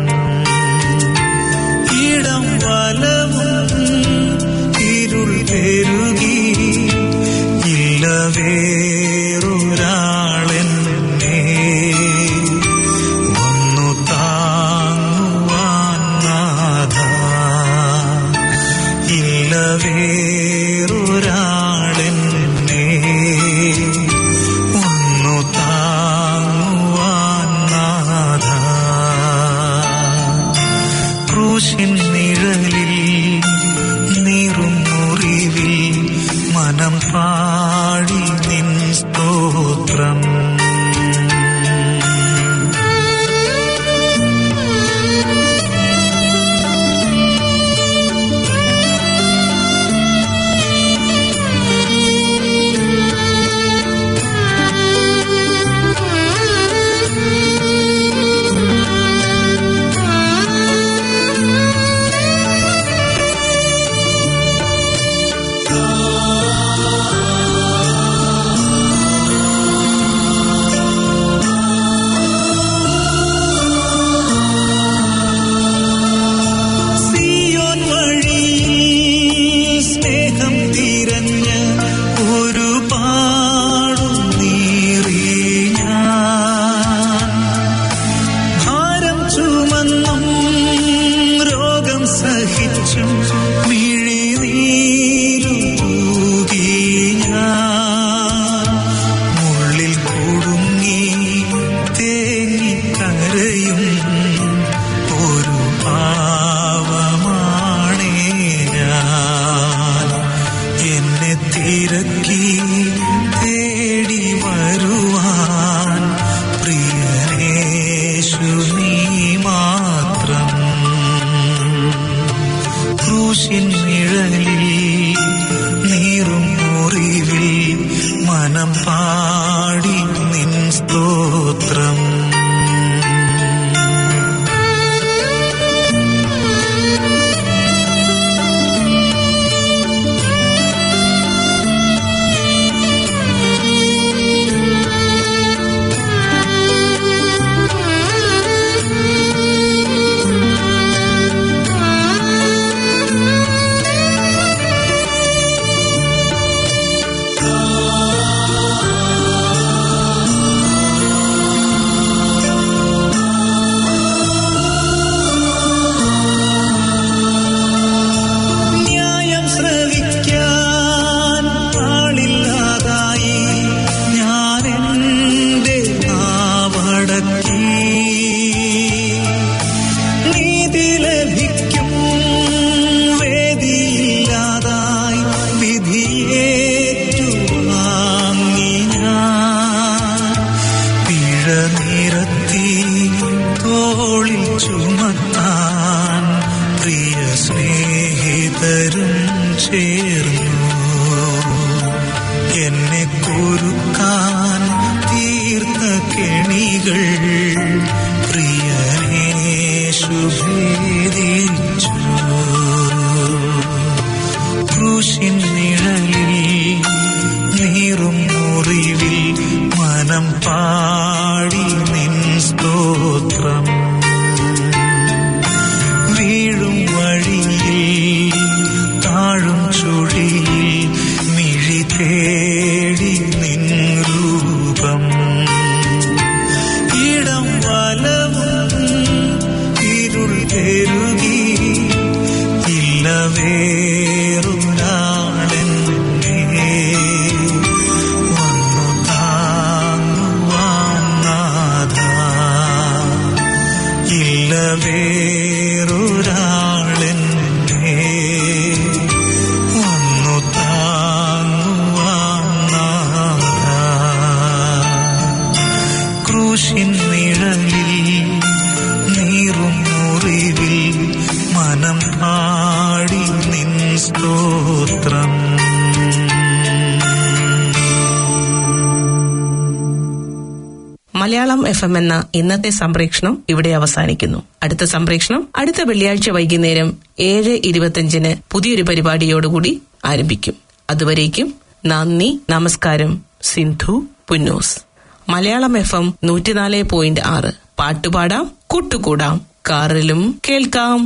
ഇടം വലവും ഇരുൾ പെരുകി ഇല്ല വേറൊരാളെന്നെ വന്നു താങ്ങുവാൻ നാഥ ഇല്ല വേറൊരാളെന്നെ ഒന്നു താങ്ങുവാൻ നാഥ ക്രൂശിൻ നിഴലിൽ നീറും മുറിവിൽ മനം പാടി നിൻ സ്തോത്രം സിയോൻ വഴിയിൽ സ്നേഹം തിരഞ്ഞ് ഒരു പാടും നീറി ഞാൻ ഭാരം ചുമന്നും രോഗം സഹിച്ചും മിഴിനീരു തൂകി ഞാൻ മുള്ളിൽ കുടുങ്ങി തേങ്ങി കരയും ഒരു പാവമാണേ ഞാൻ എന്നെ തിരക്കി തേടി വരുവാൻ പ്രിയനേശു നീ മാത്രം ക്രൂശിൻ നിഴലിൽ നീറും മുറിവിൽ മനം പാടി നിൻ സ്തോത്രം ന്യായം ശ്രവിക്കാൻ ആളില്ലാതായി ഞാൻ എന്റെ നാവടക്കി നീതി ലഭിക്കും വേദിയില്ലാതായി വിധിയേറ്റു വാങ്ങി ഞാൻ പിഴ നിരത്തി തോളിൽ ചുമത്താൻ പ്രിയ സ്നേഹിതരും ചേർന്നു എന്നെ കുരുക്കാൻ തീർത്ത കെണികൾ പ്രിയനേശു ഭേദിച്ചു ക്രൂശിൻ നിഴലിൽ നീറും മുറിവിൽ മനം പാടി നിൻ സ്തോത്രം വീഴും വഴിയിൽ താഴും ചുഴിയിൽ മിഴി തേടി നിൻ രൂപം ഇടം വലവും ഇരുൾ പെരുകി ഇല്ല വേറൊരാളെന്നെ വന്നു താങ്ങുവാൻ നാഥ ഇല്ല വേറൊരാളെന്നെ വന്നു താങ്ങുവാൻ നാഥ ക്രൂശിൻ നിഴലിൽ നീറും മുറിവിൽ മനം പാടി നിൻ സ്തോത്രം മലയാളം എഫ് എം എന്ന ഇന്നത്തെ സംപ്രേഷണം ഇവിടെ അവസാനിക്കുന്നു അടുത്ത സംപ്രേഷണം അടുത്ത വെള്ളിയാഴ്ച വൈകുന്നേരം ഏഴ് ഇരുപത്തിയഞ്ചിന് പുതിയൊരു പരിപാടിയോടുകൂടി ആരംഭിക്കും അതുവരേക്കും നന്ദി നമസ്കാരം സിന്ധു പുന്നൂസ് മലയാളം എഫ് എം നൂറ്റിനാല് പോയിന്റ് ആറ് പാട്ടുപാടാം കൂട്ടുകൂടാം കാറിലും കേൾക്കാം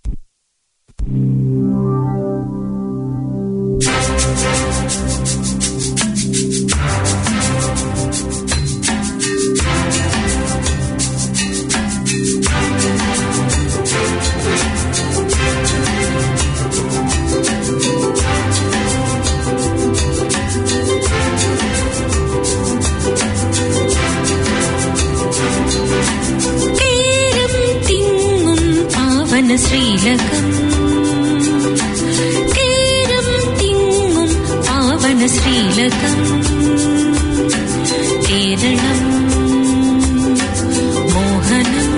കേരം തിങ്ങും പാവന ശ്രീലകം കേരം തിങ്ങും പാവന ശ്രീലകം കേരളം മോഹനം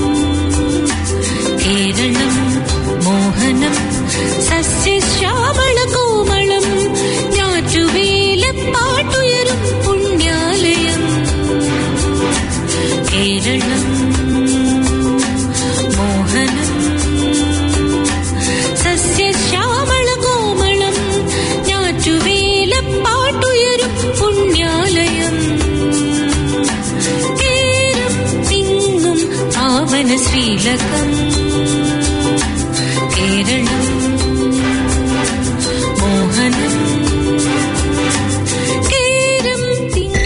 കേരളം മോഹനം സസ്യശ്യാമള കോമളം ഞാറ്റുവേല പാട്ടുയരും പുണ്യാലയം കേരളം മോഹനം സസ്യശ്യാമള കോമളം ഞാറ്റുവേല പാട്ടുയരും പുണ്യാലയം കേരം തിങ്ങും പാവന ശ്രീലകം